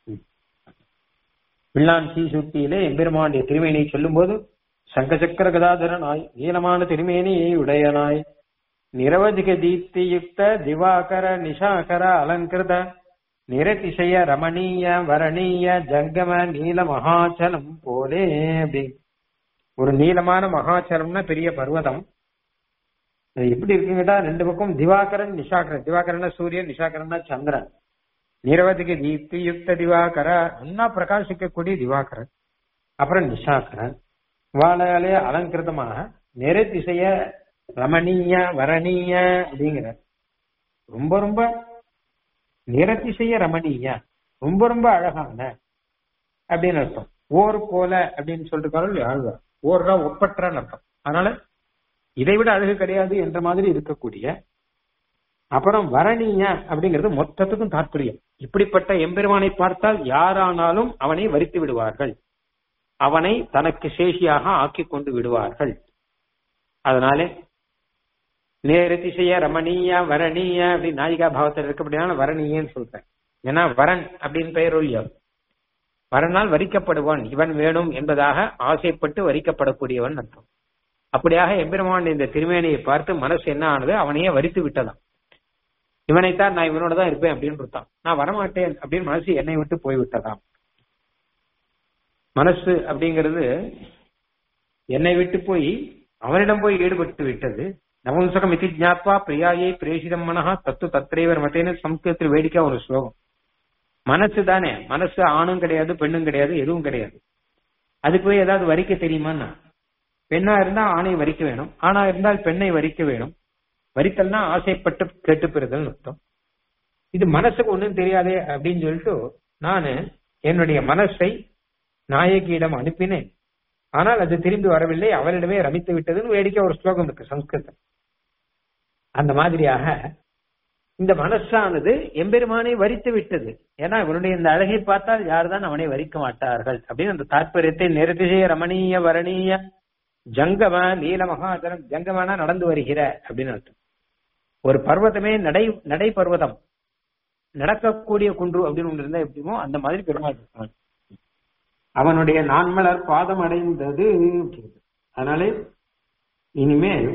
A: பிள்ளான் சீசுட்டியிலே எம்பெருமானுடைய திருமேனியை சொல்லும் போது சங்கசக்கர கதாதரனாய் நீளமான திருமேனியை உடையனாய் நிரவதிக தீப்தியுக்த திவாகர நிஷாகர அலங்கிருத நிரதிசய ரமணீய வரணீய ஜங்கம நீல மகாச்சலம் போலே அப்படி ஒரு நீளமான மகாச்சலம்னா பெரிய பர்வதம் அது எப்படி இருக்குங்கடா ரெண்டு பக்கம் திவாகரன் நிஷாகரன் திவாகரன் சூரியன் நிஷாகரன்னா சந்திரன் நிரவதிக தீப்தி யுக்த திவாகர அண்ணா பிரகாசிக்கக்கூடிய திவாகரன் அப்புறம் நிஷாகரன் வாழாலே அலங்கிருதமாக நிறதிசைய ரமணீய வரணீய அப்படிங்கிற ரொம்ப ரொம்ப நிறதிசைய ரமணீய ரொம்ப ரொம்ப அழகான அப்படின்னு அர்த்தம் ஓர் போல அப்படின்னு சொல்லிருக்காரு ஆழ்வார் ஓர்னா ஒப்பற்றான்னு அர்த்தம் அதனால இதை விட அழகு கிடையாது என்ற மாதிரி இருக்கக்கூடிய அப்புறம் வரணீய அப்படிங்கிறது மொத்தத்துக்கும் தாற்பயம் இப்படிப்பட்ட எம்பெருமானை பார்த்தால் யாரானாலும் அவனை வரித்து விடுவார்கள் அவனை தனக்கு சேஷியாக ஆக்கி கொண்டு விடுவார்கள் அதனாலே நேரதிசைய ரமணீய வரணீய அப்படி நாயிகா பாவத்தில் இருக்கப்படினால வரணீயன்னு சொல்றேன் ஏன்னா வரன் அப்படின்னு பெயர் இல்லையோ வரனால் வரிக்கப்படுவான் இவன் வேணும் என்பதாக ஆசைப்பட்டு வரிக்கப்படக்கூடியவன் அர்த்தம் அப்படியாக எம்பெருமான் இந்த திருமேனியை பார்த்து மனசு என்ன ஆனது அவனையே வரித்து விட்டதாம் இவனைத்தான் நான் இவனோட தான் இருப்பேன் அப்படின்னு கொடுத்தான் நான் வரமாட்டேன் அப்படின்னு மனசு என்னை விட்டு போய்விட்டதாம் மனசு அப்படிங்கிறது என்னை விட்டு போய் அவனிடம் போய் ஈடுபட்டு விட்டது நவம்சகம் இதி ஜாத்வா பிரியாயை பிரேஷிதம் மனஹா தத்து தத்ரேவர் மத்தேன்னு சம்ஸ்கிருதத்தில் வேடிக்கை ஒரு ஸ்லோகம் மனசு தானே மனசு ஆணும் கிடையாது பெண்ணும் கிடையாது எதுவும் கிடையாது அதுக்கு போய் ஏதாவது வரிக்க தெரியுமான்னா பெண்ணா இருந்தா ஆணை வரிக்க வேணும் ஆணா இருந்தால் பெண்ணை வரிக்க வேணும் வரித்தல்னா ஆசைப்பட்டு கேட்டு பெறுதல் அர்த்தம் இது மனசுக்கு ஒண்ணும் தெரியாதே அப்படின்னு சொல்லிட்டு நானு என்னுடைய மனசை நாயகியிடம் அனுப்பினேன் ஆனால் அது திரும்பி வரவில்லை அவளிடமே ரமித்து விட்டதுன்னு வேடிக்கை ஒரு ஸ்லோகம் இருக்கு சம்ஸ்கிருதம் அந்த மாதிரியாக இந்த மனசானது எம்பெருமானை வரித்து விட்டது ஏன்னா இவனுடைய இந்த அழகை பார்த்தால் யார்தான் அவனை வரிக்க மாட்டார்கள் அப்படின்னு அந்த தாற்பயத்தை நிறதிசய ரமணீய வரணீய ஜங்கம நீல மகாதரம் ஜங்கமான நடந்து வருகிற அப்படின்னு அர்த்தம் ஒரு பர்வதமே நடை நடை பர்வதம் நடக்கக்கூடிய குன்று அப்படின்னு ஒன்று இருந்தா எப்படிமோ அந்த மாதிரி பெருமாள் இருக்கான் அவனுடைய நான்மலர் பாதம் அடைந்தது அதனாலே இனிமேல்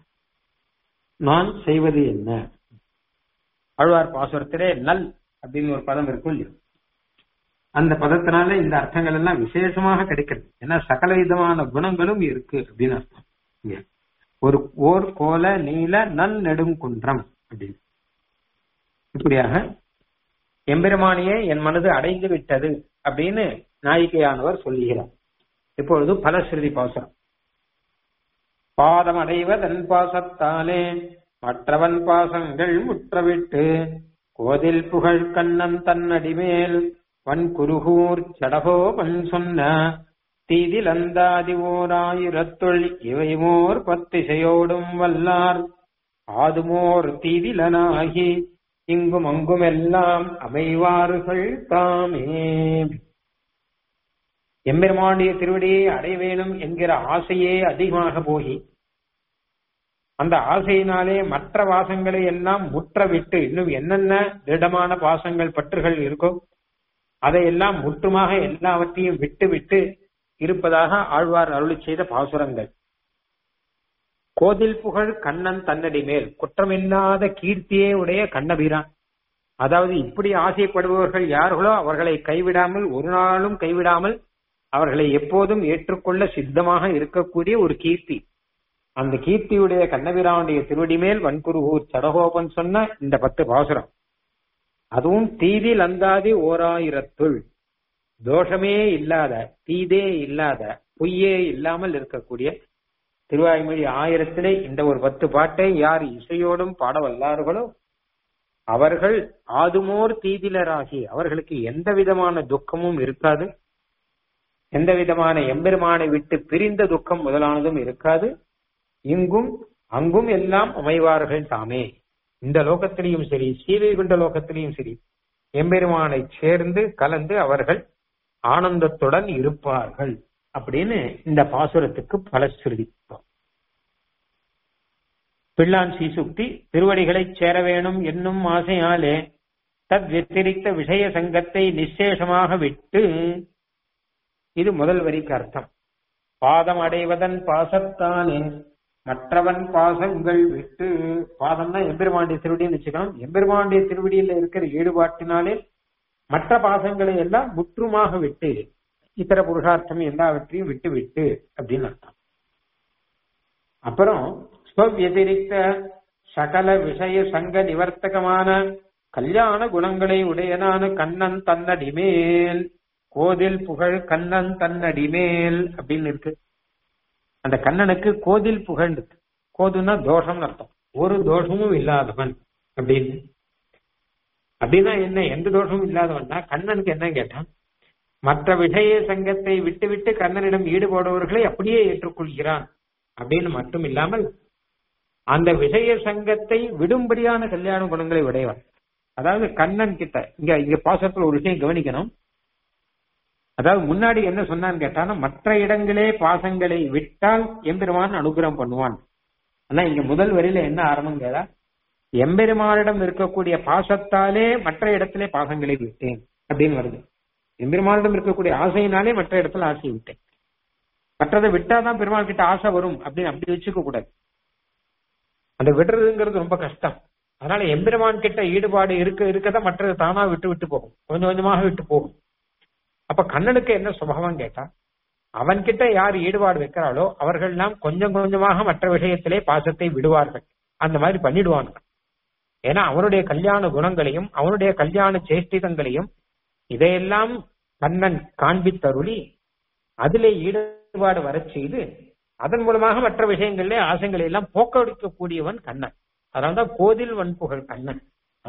A: நான் செய்வது என்ன ஆழ்வார் பாசுரத்திலே நல் அப்படின்னு ஒரு பதம் இருக்கும் இல்லையா அந்த பதத்தினால இந்த அர்த்தங்கள் எல்லாம் விசேஷமாக கிடைக்கிறது ஏன்னா சகல விதமான குணங்களும் இருக்கு அப்படின்னு அர்த்தம் இங்க. ஒரு ஓர் கோல நீல நல் நெடுங்குன்றம் அப்படின்னு இப்படியாக எம்பெருமானியே என் மனது அடைந்து விட்டது அப்படின்னு நாயிகையானவர் சொல்லுகிறார் இப்பொழுது பலஸ்ருதி பாசுரம் பாதம் அடைவதன் பாசத்தாலே மற்றவன் பாசங்கள் முற்றவிட்டு கோதில் புகழ் கண்ணன் தன்னடிமேல் வன் குருகூர் சடகோபன் சொன்ன தீதில் அந்தாதி ஓர் ஆயிரத்துள் இவைமோர் பத்திசையோடும் வல்லார் ஆதுமோர் தீதிலனாகி இங்கும் அங்குமெல்லாம் அமைவார்கள் தாமே எம்பெருமானுடைய திருவடியை அடைய வேணும் என்கிற ஆசையே அதிகமாக போகி அந்த ஆசையினாலே மற்ற வாசங்களை எல்லாம் முற்ற விட்டு இன்னும் என்னென்ன திடமான பாசங்கள் பற்றுகள் இருக்கோ அதையெல்லாம் முற்றுமாக எல்லாவற்றையும் விட்டு விட்டு இருப்பதாக ஆழ்வார் அருளி செய்த பாசுரங்கள் கோதில் புகழ் கண்ணன் தன்னடி மேல் குற்றமில்லாத கீர்த்தியே உடைய கண்ணபிரான் அதாவது இப்படி ஆசைப்படுபவர்கள் யார்களோ அவர்களை கைவிடாமல் ஒரு நாளும் கைவிடாமல் அவர்களை எப்போதும் ஏற்றுக்கொள்ள சித்தமாக இருக்கக்கூடிய ஒரு கீர்த்தி அந்த கீர்த்தியுடைய கண்ணபிரானுடைய திருவடி மேல் வன்குருகூர் சடகோபன் சொன்ன இந்த பத்து பாசுரம் அதுவும் தீதில் அந்தாதி ஓராயிரத்துள் தோஷமே இல்லாத தீதே இல்லாத பொய்யே இல்லாமல் இருக்கக்கூடிய திருவாய்மொழி ஆயிரத்திலே இந்த ஒரு பத்து பாட்டை யார் இசையோடும் பாட வல்லார்களோ அவர்கள் ஆதுமோர் தீதிலராகி அவர்களுக்கு எந்த விதமான துக்கமும் இருக்காது எந்த விதமான எம்பெருமானை விட்டு பிரிந்த துக்கம் முதலானதும் இருக்காது இங்கும் அங்கும் எல்லாம் அமைவார்கள் தாமே இந்த லோகத்திலையும் சரி சீவைகுண்ட லோகத்திலையும் சரி எம்பெருமானை சேர்ந்து கலந்து அவர்கள் ஆனந்தத்துடன் இருப்பார்கள் அப்படின்னு இந்த பாசுரத்துக்கு பலஸ்ருதி பிள்ளான் சீசுக்தி திருவடிகளை சேர வேணும் என்னும் ஆசையாலே தத் வெத்திரித்த விஷய சங்கத்தை நிச்சேஷமாக விட்டு இது முதல் வரிக்கு அர்த்தம் பாதம் அடைவதன் பாசத்தானே மற்றவன் பாசங்கள் விட்டு பாதம்னா எம்பெருமாண்டிய திருவடின்னு வச்சுக்கணும் எம்பெருமாண்டிய திருவடியில இருக்கிற ஈடுபாட்டினாலே மற்ற பாசங்களை எல்லாம் முற்றுமாக விட்டு இத்தர புருஷார்த்தம் எல்லாவற்றையும் விட்டு விட்டு அப்படின்னு அர்த்தம் அப்புறம் ஸ்வவியதிரிக்த சகல விஷய சங்க நிவர்த்தகமான கல்யாண குணங்களை உடையனான கண்ணன் தன்னடிமேல் கோதில் புகழ் கண்ணன் தன்னடிமேல் அப்படின்னு இருக்கு அந்த கண்ணனுக்கு கோதில் புகழ் இருக்கு கோதுன்னா தோஷம்னு அர்த்தம் ஒரு தோஷமும் இல்லாதவன் அப்படின்னு அப்படின்னா என்ன எந்த தோஷமும் இல்லாதவன்னா கண்ணனுக்கு என்ன கேட்டான் மற்ற விஷய சங்கத்தை விட்டு விட்டு கண்ணனிடம் ஈடுபடுபவர்களை அப்படியே ஏற்றுக்கொள்கிறான் அப்படின்னு மட்டும் இல்லாமல் அந்த விஷய சங்கத்தை விடும்படியான கல்யாண குணங்களை உடையவன் அதாவது கண்ணன் கிட்ட இங்க இங்க பாசத்துல ஒரு விஷயம் கவனிக்கணும் அதாவது முன்னாடி என்ன சொன்னான்னு கேட்டானா மற்ற இடங்களே பாசங்களை விட்டால் எம்பெருமான் அனுகிரகம் பண்ணுவான் ஆனா இங்க முதல் வரியில என்ன ஆரம்பம் கேட்டா எம்பெருமானிடம் இருக்கக்கூடிய பாசத்தாலே மற்ற இடத்திலே பாசங்களை விட்டேன் அப்படின்னு வருது எம்பெருமானிடம் இருக்கக்கூடிய ஆசையினாலே மற்ற இடத்துல ஆசையை விட்டேன் மற்றதை விட்டாதான் பெருமாள் கிட்ட ஆசை வரும் அப்படின்னு அப்படி வச்சுக்க கூடாது அந்த விடுறதுங்கிறது ரொம்ப கஷ்டம் அதனால எம்பெருமான் கிட்ட ஈடுபாடு இருக்க இருக்கதான் மற்றது தானா விட்டு விட்டு போகும் கொஞ்சம் கொஞ்சமாக விட்டு போகும் அப்ப கண்ணனுக்கு என்ன சுபாவம் கேட்டா அவன் கிட்ட யார் ஈடுபாடு வைக்கிறாளோ அவர்கள் எல்லாம் கொஞ்சம் கொஞ்சமாக மற்ற விஷயத்திலே பாசத்தை விடுவார்கள் அந்த மாதிரி பண்ணிடுவாங்க ஏன்னா அவனுடைய கல்யாண குணங்களையும் அவனுடைய கல்யாண சேஷ்டிதங்களையும் இதையெல்லாம் கண்ணன் காண்பித்தருளி அதிலே ஈடுபாடு வரச் செய்து அதன் மூலமாக மற்ற விஷயங்களிலே ஆசைகளை எல்லாம் போக்கடிக்கக்கூடியவன் கண்ணன் அதனால்தான் கோதில் வன்புகழ் கண்ணன்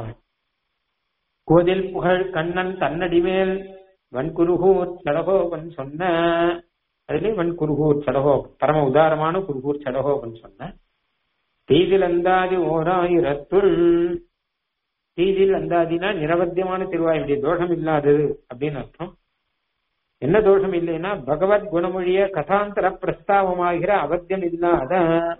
A: கோதில் புகழ் கண்ணன் தன்னடிமேல் வன்குருகூர் சடகோபன் சொன்ன அதிலே வன்குருகூர் சடகோ பரம உதாரமான குருகூர் சடகோபன் சொன்ன தீதில் அந்தாதி ஓராயிரத்துள் தீதில் அந்தாதினா நிரவத்தியமான திருவாயுடைய தோஷம் இல்லாதது அப்படின்னு அர்த்தம் என்ன தோஷம் இல்லைன்னா பகவத் குணமொழிய கதாந்தர பிரஸ்தாவமாகிற அவத்தியம் இல்லாத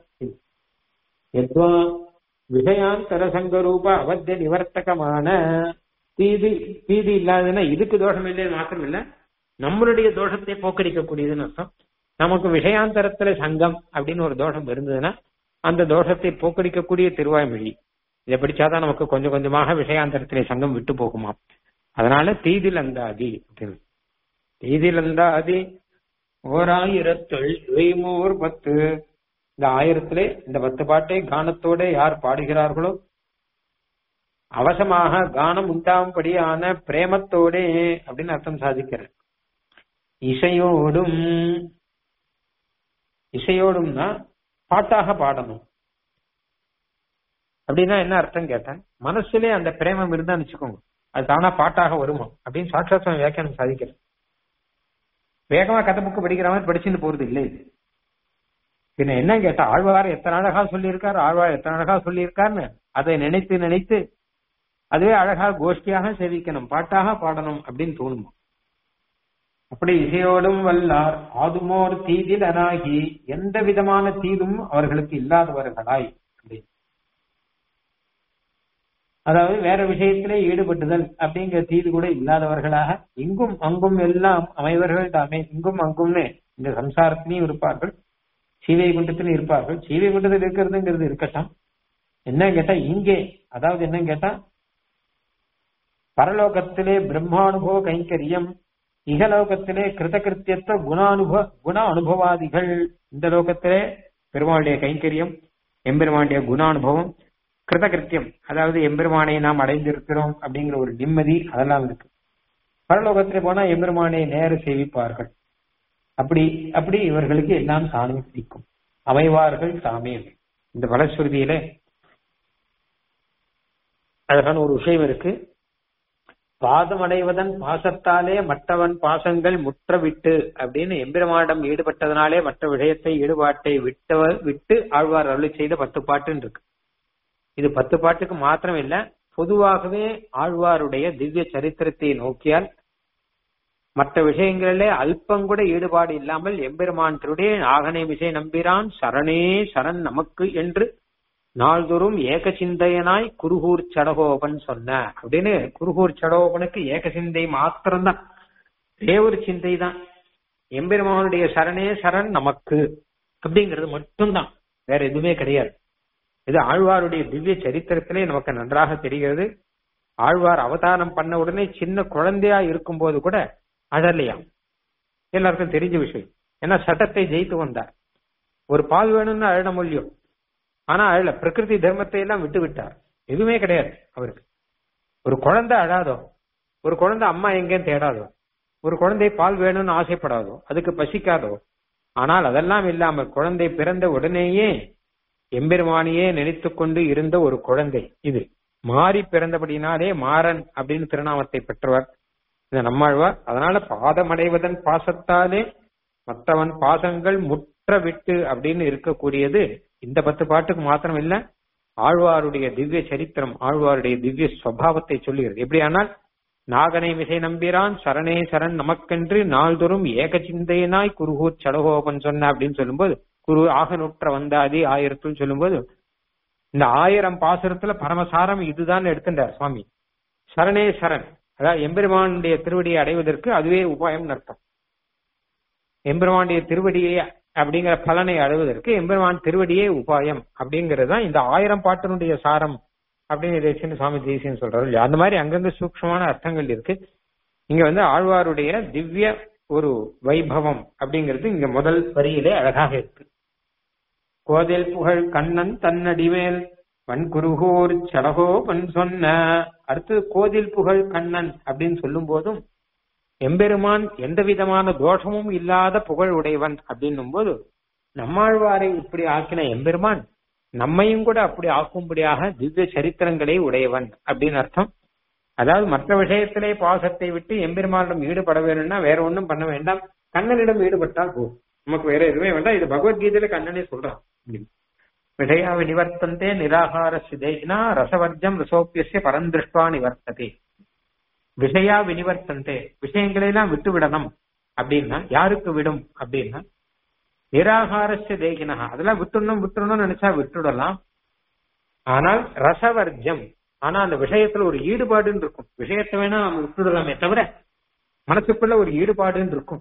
A: எத்வா விஷயாந்தர சங்கரூப அவத்திய நிவர்த்தகமான தீதி தீதி இல்லாததுன்னா இதுக்கு தோஷம் இல்லைன்னு மாத்திரம் இல்ல நம்மளுடைய தோஷத்தை போக்கடிக்கக்கூடியதுன்னு அர்த்தம் நமக்கு விஷயாந்தரத்துல சங்கம் அப்படின்னு ஒரு தோஷம் இருந்ததுன்னா அந்த தோஷத்தை போக்கடிக்கக்கூடிய திருவாய்மொழி இதை படிச்சாதான் நமக்கு கொஞ்சம் கொஞ்சமாக விஷயாந்தரத்திலே சங்கம் விட்டு போகுமா அதனால தீதில் அந்தாதி அப்படின்னு தீதில் அந்தாதி ஓர் ஆயிரத்துள் இவைமோர் பத்து இந்த ஆயிரத்திலே இந்த பத்து பாட்டை கானத்தோட யார் பாடுகிறார்களோ அவசமாக கானம் உண்டாகும்படியான பிரேமத்தோடே அப்படின்னு அர்த்தம் சாதிக்கிறார் இசையோடும் இசையோடும்னா பாட்டாக பாடணும் அப்படின்னா என்ன அர்த்தம் கேட்டேன் மனசுலே அந்த பிரேமம் இருந்தான்னு வச்சுக்கோங்க அது தானா பாட்டாக வருமா அப்படின்னு சாட்சாத் சுவாமி வியாக்கியானம் சாதிக்கிறேன் வேகமா கதை புக்கு படிக்கிற மாதிரி படிச்சுட்டு போறது இல்லை இது பின்ன என்ன கேட்டா ஆழ்வார் எத்தனை அழகா சொல்லியிருக்காரு ஆழ்வார் எத்தனை அழகா சொல்லியிருக்காருன்னு அதை நினைத்து நினைத்து அதுவே அழகா கோஷ்டியாக சேவிக்கணும் பாட்டாக பாடணும் அப்படின்னு தோணுமா அப்படி இசையோடும் வல்லார் ஆதுமோர் தீதில் அனாகி எந்த விதமான தீதும் அவர்களுக்கு இல்லாதவர்களாய் அப்படின்னு அதாவது வேற விஷயத்திலே ஈடுபட்டுதல் அப்படிங்கிற தீது கூட இல்லாதவர்களாக இங்கும் அங்கும் எல்லாம் அமைவர்கள் தாமே இங்கும் அங்கும்னு இந்த சம்சாரத்திலையும் இருப்பார்கள் சீவை குண்டத்திலும் இருப்பார்கள் சீவை குண்டத்தில் இருக்கிறதுங்கிறது இருக்கட்டும் என்ன கேட்டா இங்கே அதாவது என்ன கேட்டா பரலோகத்திலே பிரம்மானுபவ கைங்கரியம் இகலோகத்திலே கிருதகிருத்தியத்துவ குணானுபவ குண அனுபவாதிகள் இந்த லோகத்திலே பெருமாளுடைய கைங்கரியம் எம்பெருமானுடைய குணானுபவம் கிருதகிருத்தியம் அதாவது எம்பெருமானை நாம் அடைந்திருக்கிறோம் அப்படிங்கிற ஒரு நிம்மதி அதெல்லாம் இருக்கு பரலோகத்திலே போனா எம்பெருமானை நேர சேவிப்பார்கள் அப்படி அப்படி இவர்களுக்கு எல்லாம் தானும் பிடிக்கும் அமைவார்கள் தாமே இந்த பலஸ்ருதியில அழகான ஒரு விஷயம் இருக்கு பாதம் அடைவதன் பாசத்தாலே மற்றவன் பாசங்கள் முற்றவிட்டு அப்படின்னு எம்பெருமானிடம் ஈடுபட்டதனாலே மற்ற விஷயத்தை ஈடுபாட்டை விட்டவர் விட்டு ஆழ்வார் அருளி செய்த பத்து பாட்டுன்னு இருக்கு இது பத்து பாட்டுக்கு மாத்திரம் இல்ல பொதுவாகவே ஆழ்வாருடைய திவ்ய சரித்திரத்தை நோக்கியால் மற்ற விஷயங்களிலே அல்பங்கூட ஈடுபாடு இல்லாமல் எம்பெருமான் திருடைய நாகனை விசை நம்பிரான் சரணே சரண் நமக்கு என்று நாள்தோறும் ஏக சிந்தையனாய் குருகூர் சடகோபன் சொன்ன அப்படின்னு குருகூர் சடகோபனுக்கு ஏக சிந்தை மாத்திரம்தான் ஒரே ஒரு சிந்தை தான் எம்பெருமானுடைய சரணே சரண் நமக்கு அப்படிங்கிறது மட்டும்தான் வேற எதுவுமே கிடையாது இது ஆழ்வாருடைய திவ்ய சரித்திரத்திலே நமக்கு நன்றாக தெரிகிறது ஆழ்வார் அவதாரம் பண்ண உடனே சின்ன குழந்தையா இருக்கும்போது கூட அழலையாம் எல்லாருக்கும் தெரிஞ்ச விஷயம் ஏன்னா சட்டத்தை ஜெயித்து வந்தார் ஒரு பால் வேணும்னு அழட முடியும் ஆனா அழல பிரகிருதி தர்மத்தை எல்லாம் விட்டு விட்டார் எதுவுமே கிடையாது அவருக்கு ஒரு குழந்தை அழாதோ ஒரு குழந்தை அம்மா எங்கேயும் தேடாதோ ஒரு குழந்தை பால் வேணும்னு ஆசைப்படாதோ அதுக்கு பசிக்காதோ ஆனால் அதெல்லாம் இல்லாமல் குழந்தை பிறந்த உடனேயே எம்பெருமானியே நினைத்து கொண்டு இருந்த ஒரு குழந்தை இது மாறி பிறந்தபடினாலே மாறன் அப்படின்னு திருநாமத்தை பெற்றவர் இந்த நம்மாழ்வார் அதனால பாதமடைவதன் பாசத்தாலே மற்றவன் பாசங்கள் முற்ற விட்டு அப்படின்னு இருக்கக்கூடியது இந்த பத்து பாட்டுக்கு மாத்திரம் இல்ல ஆழ்வாருடைய திவ்ய சரித்திரம் ஆழ்வாருடைய திவ்ய சுவாவத்தை சொல்லுகிறது எப்படியானால் நாகனை மிசை நம்பிரான் சரணே சரண் நமக்கென்று நாள்தோறும் ஏக சிந்தையனாய் குருகூர் சடகோபன் சொன்ன அப்படின்னு சொல்லும்போது குரு ஆகநுற்ற வந்தாதி ஆயிரத்துன்னு சொல்லும்போது இந்த ஆயிரம் பாசுரத்துல பரமசாரம் இதுதான் எடுத்துட்டார் சுவாமி சரணே சரண் அதாவது எம்பெருமானுடைய திருவடியை அடைவதற்கு அதுவே உபாயம் அர்த்தம் எம்பெருமானுடைய திருவடியை அப்படிங்கிற பலனை அடைவதற்கு எம்பெருமான் திருவடியே உபாயம் அப்படிங்கிறது தான் இந்த ஆயிரம் பாட்டினுடைய சாரம் அப்படின்னு தேசியன் சுவாமி தேசியன் சொல்றாரு அந்த மாதிரி அங்கங்க சூக்ஷமான அர்த்தங்கள் இருக்கு இங்க வந்து ஆழ்வாருடைய திவ்ய ஒரு வைபவம் அப்படிங்கிறது இங்க முதல் வரியிலே அழகாக இருக்கு கோதில் புகழ் கண்ணன் தன்னடிமேல் வன்குருகூர் சடகோபன் சொன்ன அடுத்தது கோதில் புகழ் கண்ணன் அப்படின்னு சொல்லும் போதும் எம்பெருமான் எந்த விதமான தோஷமும் இல்லாத புகழ் உடையவன் அப்படின்னும் போது நம்மாழ்வாரை இப்படி ஆக்கின எம்பெருமான் நம்மையும் கூட அப்படி ஆக்கும்படியாக திவ்ய சரித்திரங்களை உடையவன் அப்படின்னு அர்த்தம் அதாவது மற்ற விஷயத்திலே பாசத்தை விட்டு எம்பெருமானிடம் ஈடுபட வேணும்னா வேற ஒண்ணும் பண்ண வேண்டாம் கண்ணனிடம் ஈடுபட்டால் போதும் நமக்கு வேற எதுவுமே வேண்டாம் இது பகவத்கீதையில கண்ணனே சொல்றான் விஷயா நிவர்த்தந்தே நிராகார சிதேகினா ரசவர்ஜம் ரசோப்பியசிய பரந்திருஷ்டா நிவர்த்ததே விஷயா வினிவர்த்தந்தே விஷயங்களை எல்லாம் விட்டு விடணும் அப்படின்னா யாருக்கு விடும் அப்படின்னா நிராகாரஸ்ய தேகினா அதெல்லாம் விட்டுணும் விட்டுணும்னு நினைச்சா விட்டுடலாம் ஆனால் ரசவர்ஜம் ஆனா அந்த விஷயத்துல ஒரு ஈடுபாடுன்னு இருக்கும் விஷயத்தை வேணா நம்ம விட்டுடலாமே தவிர மனசுக்குள்ள ஒரு ஈடுபாடுன்னு இருக்கும்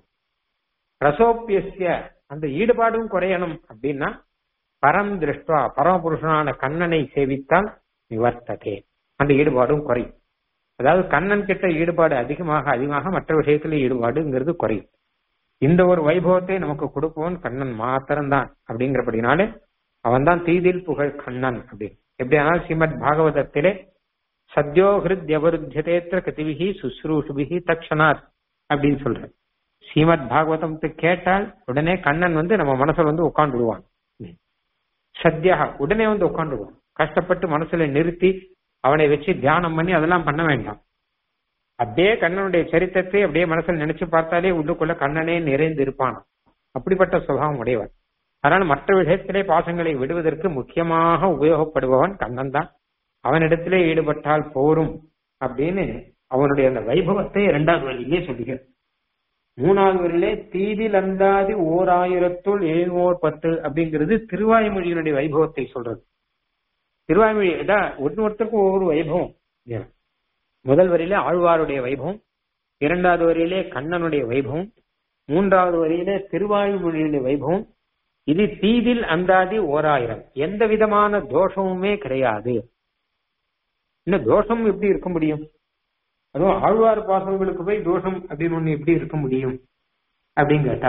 A: ரசோப்பியசிய அந்த ஈடுபாடும் குறையணும் அப்படின்னா பரம் திருஷ்டா பரமபுருஷனான கண்ணனை சேவித்தால் நிவர்த்ததே அந்த ஈடுபாடும் குறையும் அதாவது கண்ணன் கிட்ட ஈடுபாடு அதிகமாக அதிகமாக மற்ற விஷயத்துல ஈடுபாடுங்கிறது குறையும் இந்த ஒரு வைபவத்தை நமக்கு கொடுப்பவன் கண்ணன் மாத்திரம்தான் அப்படிங்கிறபடினாலே அவன் தான் தீதில் புகழ் கண்ணன் அப்படின்னு எப்படி ஆனால் ஸ்ரீமத் பாகவதத்திலே சத்யோ ஹிருத் எவருத்தியதேத்திர கதிவிகி சுஸ்ரூஷுபிகி தக்ஷனாத் அப்படின்னு சொல்ற ஸ்ரீமத் பாகவதம் கேட்டால் உடனே கண்ணன் வந்து நம்ம மனசுல வந்து உட்காந்துடுவான் சத்யா உடனே வந்து உட்காந்துடுவான் கஷ்டப்பட்டு மனசுல நிறுத்தி அவனை வச்சு தியானம் பண்ணி அதெல்லாம் பண்ண வேண்டாம் அப்படியே கண்ணனுடைய சரித்திரத்தை அப்படியே மனசுல நினைச்சு பார்த்தாலே உள்ளுக்குள்ள கண்ணனே நிறைந்து இருப்பான் அப்படிப்பட்ட சுபாவம் உடையவன் அதனால மற்ற விஷயத்திலே பாசங்களை விடுவதற்கு முக்கியமாக உபயோகப்படுபவன் கண்ணன் தான் அவனிடத்திலே ஈடுபட்டால் போரும் அப்படின்னு அவனுடைய அந்த வைபவத்தை இரண்டாவது வழியிலே சொல்லுகிறார் மூணாவது வரையிலே தீதில் அந்தாதி ஓர் ஆயிரத்துள் ஏழ்நூறு பத்து அப்படிங்கிறது திருவாய்மொழியினுடைய வைபவத்தை சொல்றது திருவாய்மொழி இதான் ஒருத்தருக்கும் ஒவ்வொரு வைபவம் முதல் வரியிலே ஆழ்வாருடைய வைபவம் இரண்டாவது வரியிலே கண்ணனுடைய வைபவம் மூன்றாவது வரியிலே திருவாய்மொழியுடைய வைபவம் இது தீதில் அந்தாதி ஓராயிரம் எந்த விதமான தோஷமுமே கிடையாது இன்னும் தோஷம் எப்படி இருக்க முடியும் அதுவும் ஆழ்வார் பாசங்களுக்கு போய் தோஷம் அப்படின்னு ஒண்ணு எப்படி இருக்க முடியும் அப்படின்னு கேட்டா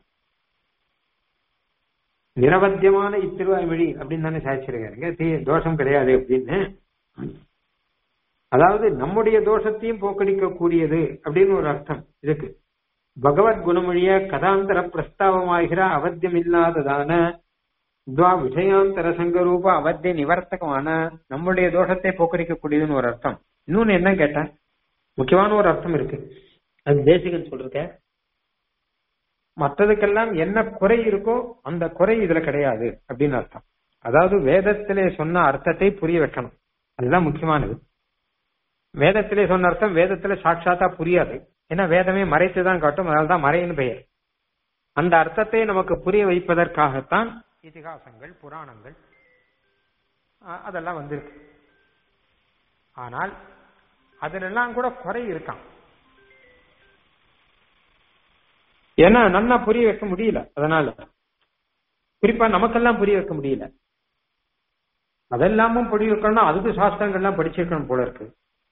A: நிரவத்தியமான இத்திருவாய்மொழி அப்படின்னு தானே சாய்ச்சிருக்காருங்க தீ தோஷம் கிடையாது அப்படின்னு அதாவது நம்முடைய தோஷத்தையும் போக்கடிக்க கூடியது அப்படின்னு ஒரு அர்த்தம் இதுக்கு பகவத் குணமொழிய கதாந்தர பிரஸ்தாவமாகிற அவத்தியம் இல்லாததான துவா விஷயாந்தர சங்கரூப அவத்திய நிவர்த்தகமான நம்முடைய தோஷத்தை போக்கடிக்கக்கூடியதுன்னு ஒரு அர்த்தம் இன்னொன்னு என்ன கேட்டேன் முக்கியமான ஒரு அர்த்தம் இருக்கு அது தேசிகன் சொல்றத மற்றதுக்கெல்லாம் என்ன குறை இருக்கோ அந்த குறை இதுல கிடையாது அப்படின்னு அர்த்தம் அதாவது வேதத்திலே சொன்ன அர்த்தத்தை புரிய வைக்கணும் அதுதான் முக்கியமானது வேதத்திலே சொன்ன அர்த்தம் வேதத்துல சாட்சாத்தா புரியாது ஏன்னா வேதமே மறைத்து தான் காட்டும் அதனால தான் மறைன்னு பெயர் அந்த அர்த்தத்தை நமக்கு புரிய வைப்பதற்காகத்தான் இதிகாசங்கள் புராணங்கள் அதெல்லாம் வந்திருக்கு ஆனால் அதிலெல்லாம் கூட குறை இருக்கான் ஏன்னா நன்னா புரிய வைக்க முடியல அதனால குறிப்பா நமக்கெல்லாம் புரிய வைக்க முடியல அதெல்லாமும் புரிய வைக்கணும்னா அதுக்கு சாஸ்திரங்கள்லாம் படிச்சிருக்கணும் போல இருக்கு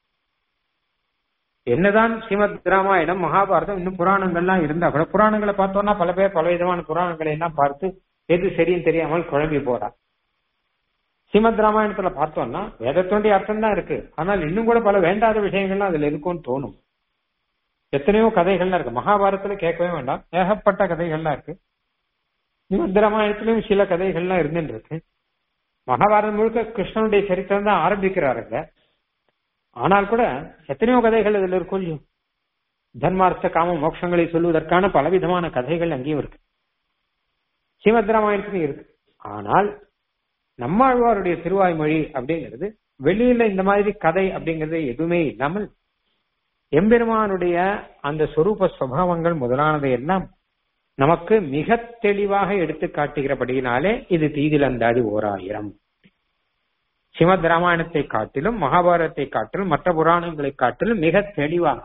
A: என்னதான் ஸ்ரீமத் ராமாயணம் மகாபாரதம் இன்னும் புராணங்கள்லாம் இருந்தா கூட புராணங்களை பார்த்தோம்னா பல பேர் பல விதமான புராணங்களை எல்லாம் பார்த்து எது சரின்னு தெரியாமல் குழம்பி போறா ஸ்ரீமத் ராமாயணத்துல பார்த்தோம்னா வேதத்தோடைய அர்த்தம் தான் இருக்கு ஆனால் இன்னும் கூட பல வேண்டாத விஷயங்கள்லாம் அதுல இருக்கும்னு தோணும் எத்தனையோ கதைகள்லாம் இருக்கு மகாபாரதத்துல கேட்கவே வேண்டாம் ஏகப்பட்ட கதைகள்லாம் இருக்கு ஸ்ரீமத் ராமாயணத்திலும் சில கதைகள்லாம் இருந்துட்டு இருக்கு மகாபாரதம் முழுக்க கிருஷ்ணனுடைய சரித்திரம் தான் ஆரம்பிக்கிறாருங்க ஆனால் கூட எத்தனையோ கதைகள் இதுல இருக்கும் இல்லையோ தர்மார்த்த காம மோட்சங்களை சொல்லுவதற்கான பலவிதமான கதைகள் அங்கேயும் இருக்கு ஸ்ரீமத் ராமாயணத்திலும் இருக்கு ஆனால் நம்மாழ்வாருடைய திருவாய்மொழி அப்படிங்கிறது வெளியில இந்த மாதிரி கதை அப்படிங்கிறது எதுவுமே இல்லாமல் எம்பெருமானுடைய அந்த சொரூப சுவாவங்கள் முதலானதை எல்லாம் நமக்கு மிக தெளிவாக எடுத்து காட்டுகிறபடியினாலே இது தீதில் அந்தாதி ஓர் ஆயிரம் ஸ்ரீமத் ராமாயணத்தை காட்டிலும் மகாபாரதத்தை காட்டிலும் மற்ற புராணங்களை காட்டிலும் மிக தெளிவாக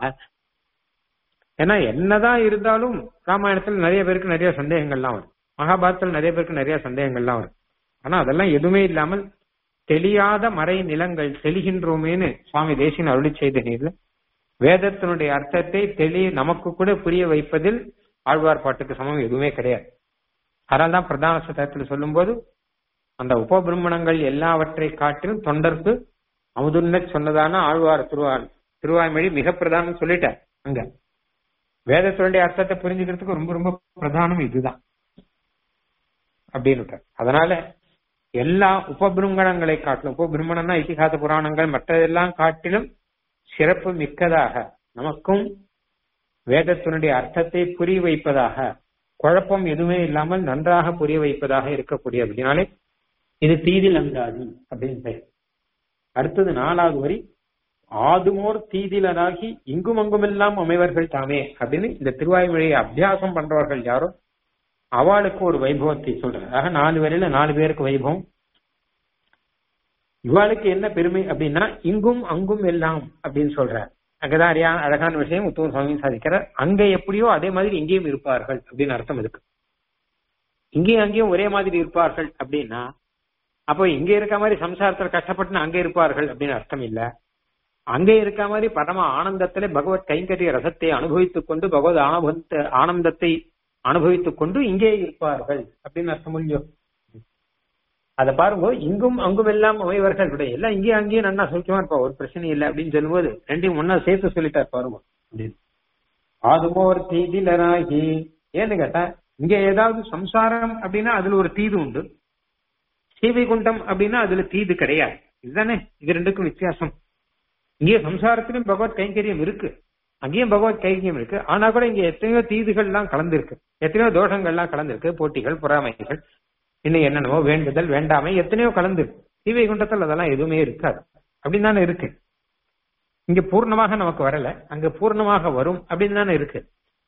A: ஏன்னா என்னதான் இருந்தாலும் ராமாயணத்துல நிறைய பேருக்கு நிறைய சந்தேகங்கள்லாம் வரும் மகாபாரதத்தில் நிறைய பேருக்கு நிறைய சந்தேகங்கள்லாம் வரும் ஆனா அதெல்லாம் எதுவுமே இல்லாமல் தெளியாத மறை நிலங்கள் தெளிகின்றோமேனு சுவாமி தேசின் அருளி செய்த நீர்ல வேதத்தினுடைய அர்த்தத்தை தெளி நமக்கு கூட புரிய வைப்பதில் ஆழ்வார் பாட்டுக்கு சமம் எதுவுமே கிடையாது அதனால்தான் பிரதான சதத்தில் சொல்லும் போது அந்த உபபிரமணங்கள் எல்லாவற்றை காட்டிலும் தொண்டர்க்கு அமுதுன்ன சொன்னதான ஆழ்வார் திருவா திருவாய்மொழி மிக பிரதானம் சொல்லிட்டார் அங்க வேதத்தினுடைய அர்த்தத்தை புரிஞ்சுக்கிறதுக்கு ரொம்ப ரொம்ப பிரதானம் இதுதான் அப்படின்னு அதனால எல்லா உபபிரமணங்களை காட்டிலும் உபபிரமணம்னா இதிகாச புராணங்கள் மற்றதெல்லாம் காட்டிலும் சிறப்பு மிக்கதாக நமக்கும் வேதத்தினுடைய அர்த்தத்தை புரிய வைப்பதாக குழப்பம் எதுவுமே இல்லாமல் நன்றாக புரிய வைப்பதாக இருக்கக்கூடிய அப்படின்னாலே இது தீதில் அந்தாதி அப்படின்னு பெயர் அடுத்தது நாலாவது வரி ஆதுமோர் தீதிலராகி இங்கும் அங்குமெல்லாம் அமைவர்கள் தாமே அப்படின்னு இந்த திருவாய்மொழியை அபியாசம் பண்றவர்கள் யாரோ அவளுக்கு ஒரு வைபவத்தை சொல்றாங்க ஆக நாலு வரையில நாலு பேருக்கு வைபவம் இவாளுக்கு என்ன பெருமை அப்படின்னா இங்கும் அங்கும் எல்லாம் அப்படின்னு சொல்றார் அங்கதான் அறியா அழகான விஷயம் உத்தம சுவாமி சாதிக்கிறார் அங்க எப்படியோ அதே மாதிரி இங்கேயும் இருப்பார்கள் அப்படின்னு அர்த்தம் இருக்கு இங்கேயும் அங்கேயும் ஒரே மாதிரி இருப்பார்கள் அப்படின்னா அப்போ இங்க இருக்க மாதிரி சம்சாரத்துல கஷ்டப்பட்டு அங்க இருப்பார்கள் அப்படின்னு அர்த்தம் இல்ல அங்கே இருக்க மாதிரி பரம ஆனந்தத்திலே பகவத் கைங்கரிய ரசத்தை அனுபவித்துக் கொண்டு பகவத் ஆனந்த ஆனந்தத்தை அனுபவித்துக் கொண்டு இங்கே இருப்பார்கள் அப்படின்னு அர்த்தம் இல்லையோ அதை பாருங்க இங்கும் அங்கும் எல்லாம் அமைவர்கள் எல்லாம் இங்கேயும் அங்கேயும் நன்னா சௌக்கியமா இருப்பா ஒரு பிரச்சனை இல்லை அப்படின்னு சொல்லும்போது ரெண்டையும் ஒன்னா சேர்த்து சொல்லிட்டார் பாருங்க அதுமோ ஒரு தீதிலராகி ஏன்னு கேட்டா இங்க ஏதாவது சம்சாரம் அப்படின்னா அதுல ஒரு தீது உண்டு சீவைகுண்டம் அப்படின்னா அதுல தீது கிடையாது இதுதானே இது ரெண்டுக்கும் வித்தியாசம் இங்கே சம்சாரத்திலும் பகவத் கைங்கரியம் இருக்கு அங்கேயும் பகவத் கைங்கரியம் இருக்கு ஆனா கூட இங்க எத்தனையோ தீதுகள் எல்லாம் கலந்துருக்கு எத்தனையோ தோஷங்கள் எல்லாம் கலந்துருக்கு போட்டிகள் பொறாமைகள் இன்னும் என்னென்னமோ வேண்டுதல் வேண்டாமை எத்தனையோ கலந்துருக்கு சீவைகுண்டத்தில் அதெல்லாம் எதுவுமே இருக்காது அப்படின்னு தானே இருக்கு இங்க பூர்ணமாக நமக்கு வரல அங்க பூர்ணமாக வரும் அப்படின்னு தானே இருக்கு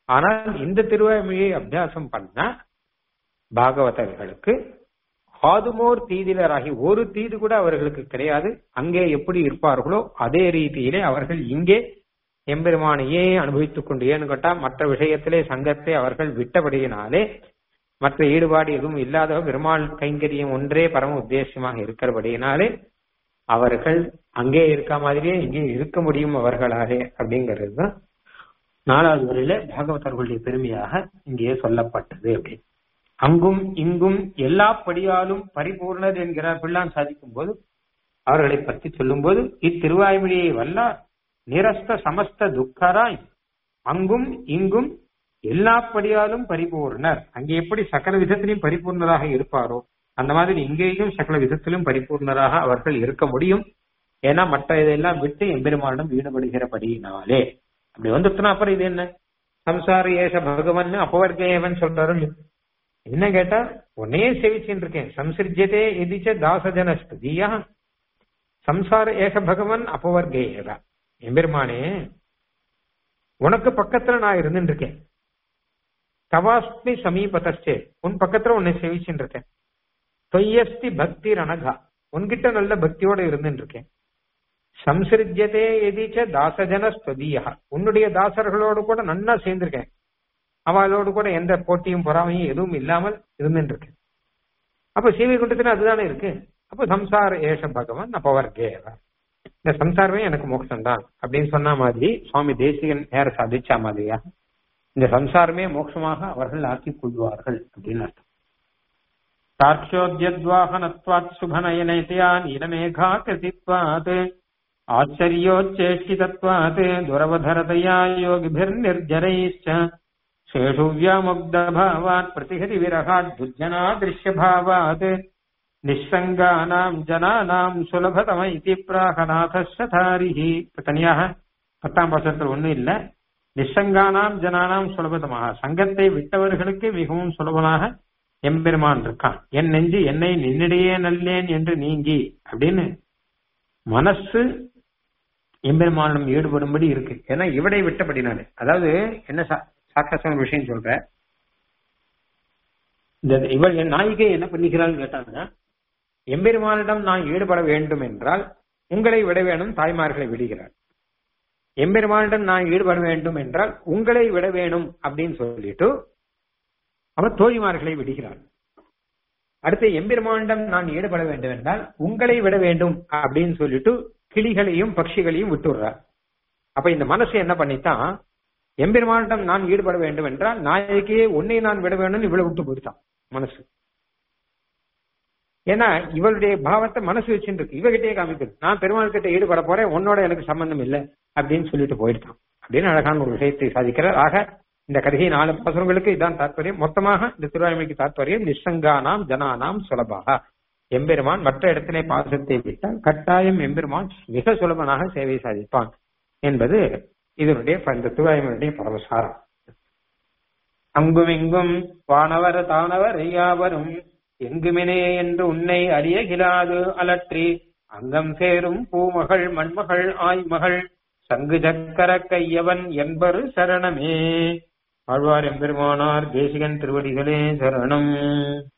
A: ஆனால் இந்த திருவாய்மொழியை அபியாசம் பண்ணா பாகவதர்களுக்கு ஆதுமோர் தீதிலராகி ஒரு தீது கூட அவர்களுக்கு கிடையாது அங்கே எப்படி இருப்பார்களோ அதே ரீதியிலே அவர்கள் இங்கே எம்பெருமானையே அனுபவித்துக் கொண்டு ஏன்னு கேட்டா மற்ற விஷயத்திலே சங்கத்தை அவர்கள் விட்டபடியினாலே மற்ற ஈடுபாடு எதுவும் இல்லாத பெருமாள் கைங்கரியம் ஒன்றே பரம உத்தேசமாக இருக்கிறபடியினாலே அவர்கள் அங்கே இருக்க மாதிரியே இங்கே இருக்க முடியும் அவர்களாலே அப்படிங்கிறது தான் நாலாவது வரையில பாகவதர்களுடைய பெருமையாக இங்கே சொல்லப்பட்டது அப்படி அங்கும் இங்கும் எல்லா படியாலும் பரிபூர்ணர் என்கிறார் பிள்ளான் சாதிக்கும் போது அவர்களை பற்றி சொல்லும் போது இத்திருவாய்மொழியை வல்லார் நிரஸ்த சமஸ்த துக்கராய் அங்கும் இங்கும் எல்லா படியாலும் பரிபூர்ணர் அங்கே எப்படி சகல விதத்திலும் பரிபூர்ணராக இருப்பாரோ அந்த மாதிரி இங்கேயும் சகல விதத்திலும் பரிபூர்ணராக அவர்கள் இருக்க முடியும் ஏன்னா மற்ற இதெல்லாம் விட்டு எம்பெருமானிடம் ஈடுபடுகிறபடியினாலே அப்படி வந்துட்டுனா அப்புறம் இது என்ன சம்சார ஏச பகவன் அப்பவர்கேவன் சொல்றாரு என்ன கேட்டா உன்னையே சேவிச்சுட்டு இருக்கேன் சம்சிருஜ்யதே எதிச்ச தாசஜன ஸ்துதியா சம்சார ஏக பகவன் அப்பவர்கேவ எம்பெருமானே உனக்கு பக்கத்துல நான் இருந்துட்டு இருக்கேன் தவாஸ்மி சமீபத்தே உன் பக்கத்துல உன்னை சேவிச்சுட்டு இருக்கேன் தொய்யஸ்தி பக்தி ரணகா உன்கிட்ட நல்ல பக்தியோட இருந்துட்டு இருக்கேன் சம்சிருஜ்யதே எதிச்ச தாசஜன ஸ்துதியா உன்னுடைய தாசர்களோடு கூட நன்னா சேர்ந்திருக்கேன் அவளோடு கூட எந்த போட்டியும் பொறாமையும் எதுவும் இல்லாமல் இருந்துட்டு இருக்கேன் அப்ப சீவை குண்டத்துல அதுதானே இருக்கு அப்ப சம்சார ஏஷ பகவான் அப்பவர்கேவ இந்த சம்சாரமே எனக்கு மோட்சம் தான் அப்படின்னு சொன்ன மாதிரி சுவாமி தேசிகன் நேர சாதிச்சா மாதிரியா இந்த சம்சாரமே மோட்சமாக அவர்கள் ஆக்கிக் கொள்வார்கள் அப்படின்னு அர்த்தம் சாட்சோத்யத்வாகனத்வாத் சுபநயனேதயா நீலமேகா கிருதித்வாத் ஆச்சரியோச்சேஷ்டிதத்வாத் துரவதரதயா யோகிபிர்நிர்ஜரைश्च शेषु व्यामुग्धभावात् प्रतिहति विरहात् दुर्जनादृश्यभावात् निःसङ्गानाम् जनानाम् சுலபதம इति प्राहनाथस्यधारिः தனியாக பத்தாம் பாசத்தில் ஒண்ணும் இல்ல நிசங்கானாம் ஜனானாம் சுலபதமாக சங்கத்தை விட்டவர்களுக்கு மிகவும் சுலபமாக எம்பெருமான் இருக்கான் என் நெஞ்சு என்னை நின்னிடையே நல்லேன் என்று நீங்கி அப்படின்னு மனசு எம்பெருமானிடம் ஈடுபடும்படி இருக்கு ஏன்னா இவடை விட்டபடினாலே அதாவது என்ன சாக்காசன விஷயம் சொல்ற இந்த இவள் என் நாயிகை என்ன பண்ணிக்கிறாள் கேட்டாங்கன்னா எம்பெருமானிடம் நான் ஈடுபட வேண்டும் என்றால் உங்களை விட வேணும் தாய்மார்களை விடுகிறாள் எம்பெருமானிடம் நான் ஈடுபட வேண்டும் என்றால் உங்களை விட வேணும் அப்படின்னு சொல்லிட்டு அவர் தோழிமார்களை விடுகிறாள் அடுத்து எம்பெருமானிடம் நான் ஈடுபட வேண்டும் என்றால் உங்களை விட வேண்டும் அப்படின்னு சொல்லிட்டு கிளிகளையும் பட்சிகளையும் விட்டுடுறார் அப்ப இந்த மனசு என்ன பண்ணித்தான் எம்பெருமானிடம் நான் ஈடுபட வேண்டும் என்றால் நாயகியே உன்னை நான் விட வேண்டும் இவ்வளவு விட்டு போயிட்டான் மனசு ஏன்னா இவளுடைய பாவத்தை மனசு வச்சுட்டு இருக்கு இவகிட்டயே காமிக்குது நான் பெருமாள் கிட்ட ஈடுபட போறேன் உன்னோட எனக்கு சம்பந்தம் இல்லை அப்படின்னு சொல்லிட்டு போயிட்டான் அப்படின்னு அழகான ஒரு விஷயத்தை சாதிக்கிறார் ஆக இந்த கதையை நாலு பாசனங்களுக்கு இதான் தாற்பயம் மொத்தமாக இந்த திருவாய்மைக்கு தாற்பயம் நிசங்கானாம் ஜனானாம் சுலபாக எம்பெருமான் மற்ற இடத்திலே பாசத்தை விட்டால் கட்டாயம் எம்பெருமான் மிக சுலபனாக சேவை சாதிப்பான் என்பது இதனுடைய இந்த திருவாய்மனுடைய பரமசாரம் அங்கும் இங்கும் வானவர் தானவர் ஐயாவரும் எங்குமினே என்று உன்னை அறியகிலாது அலற்றி அங்கம் சேரும் பூமகள் மண்மகள் ஆய்மகள் சங்கு சக்கர கையவன் என்பரு சரணமே ஆழ்வார் எம்பெருமானார் தேசிகன் திருவடிகளே சரணம்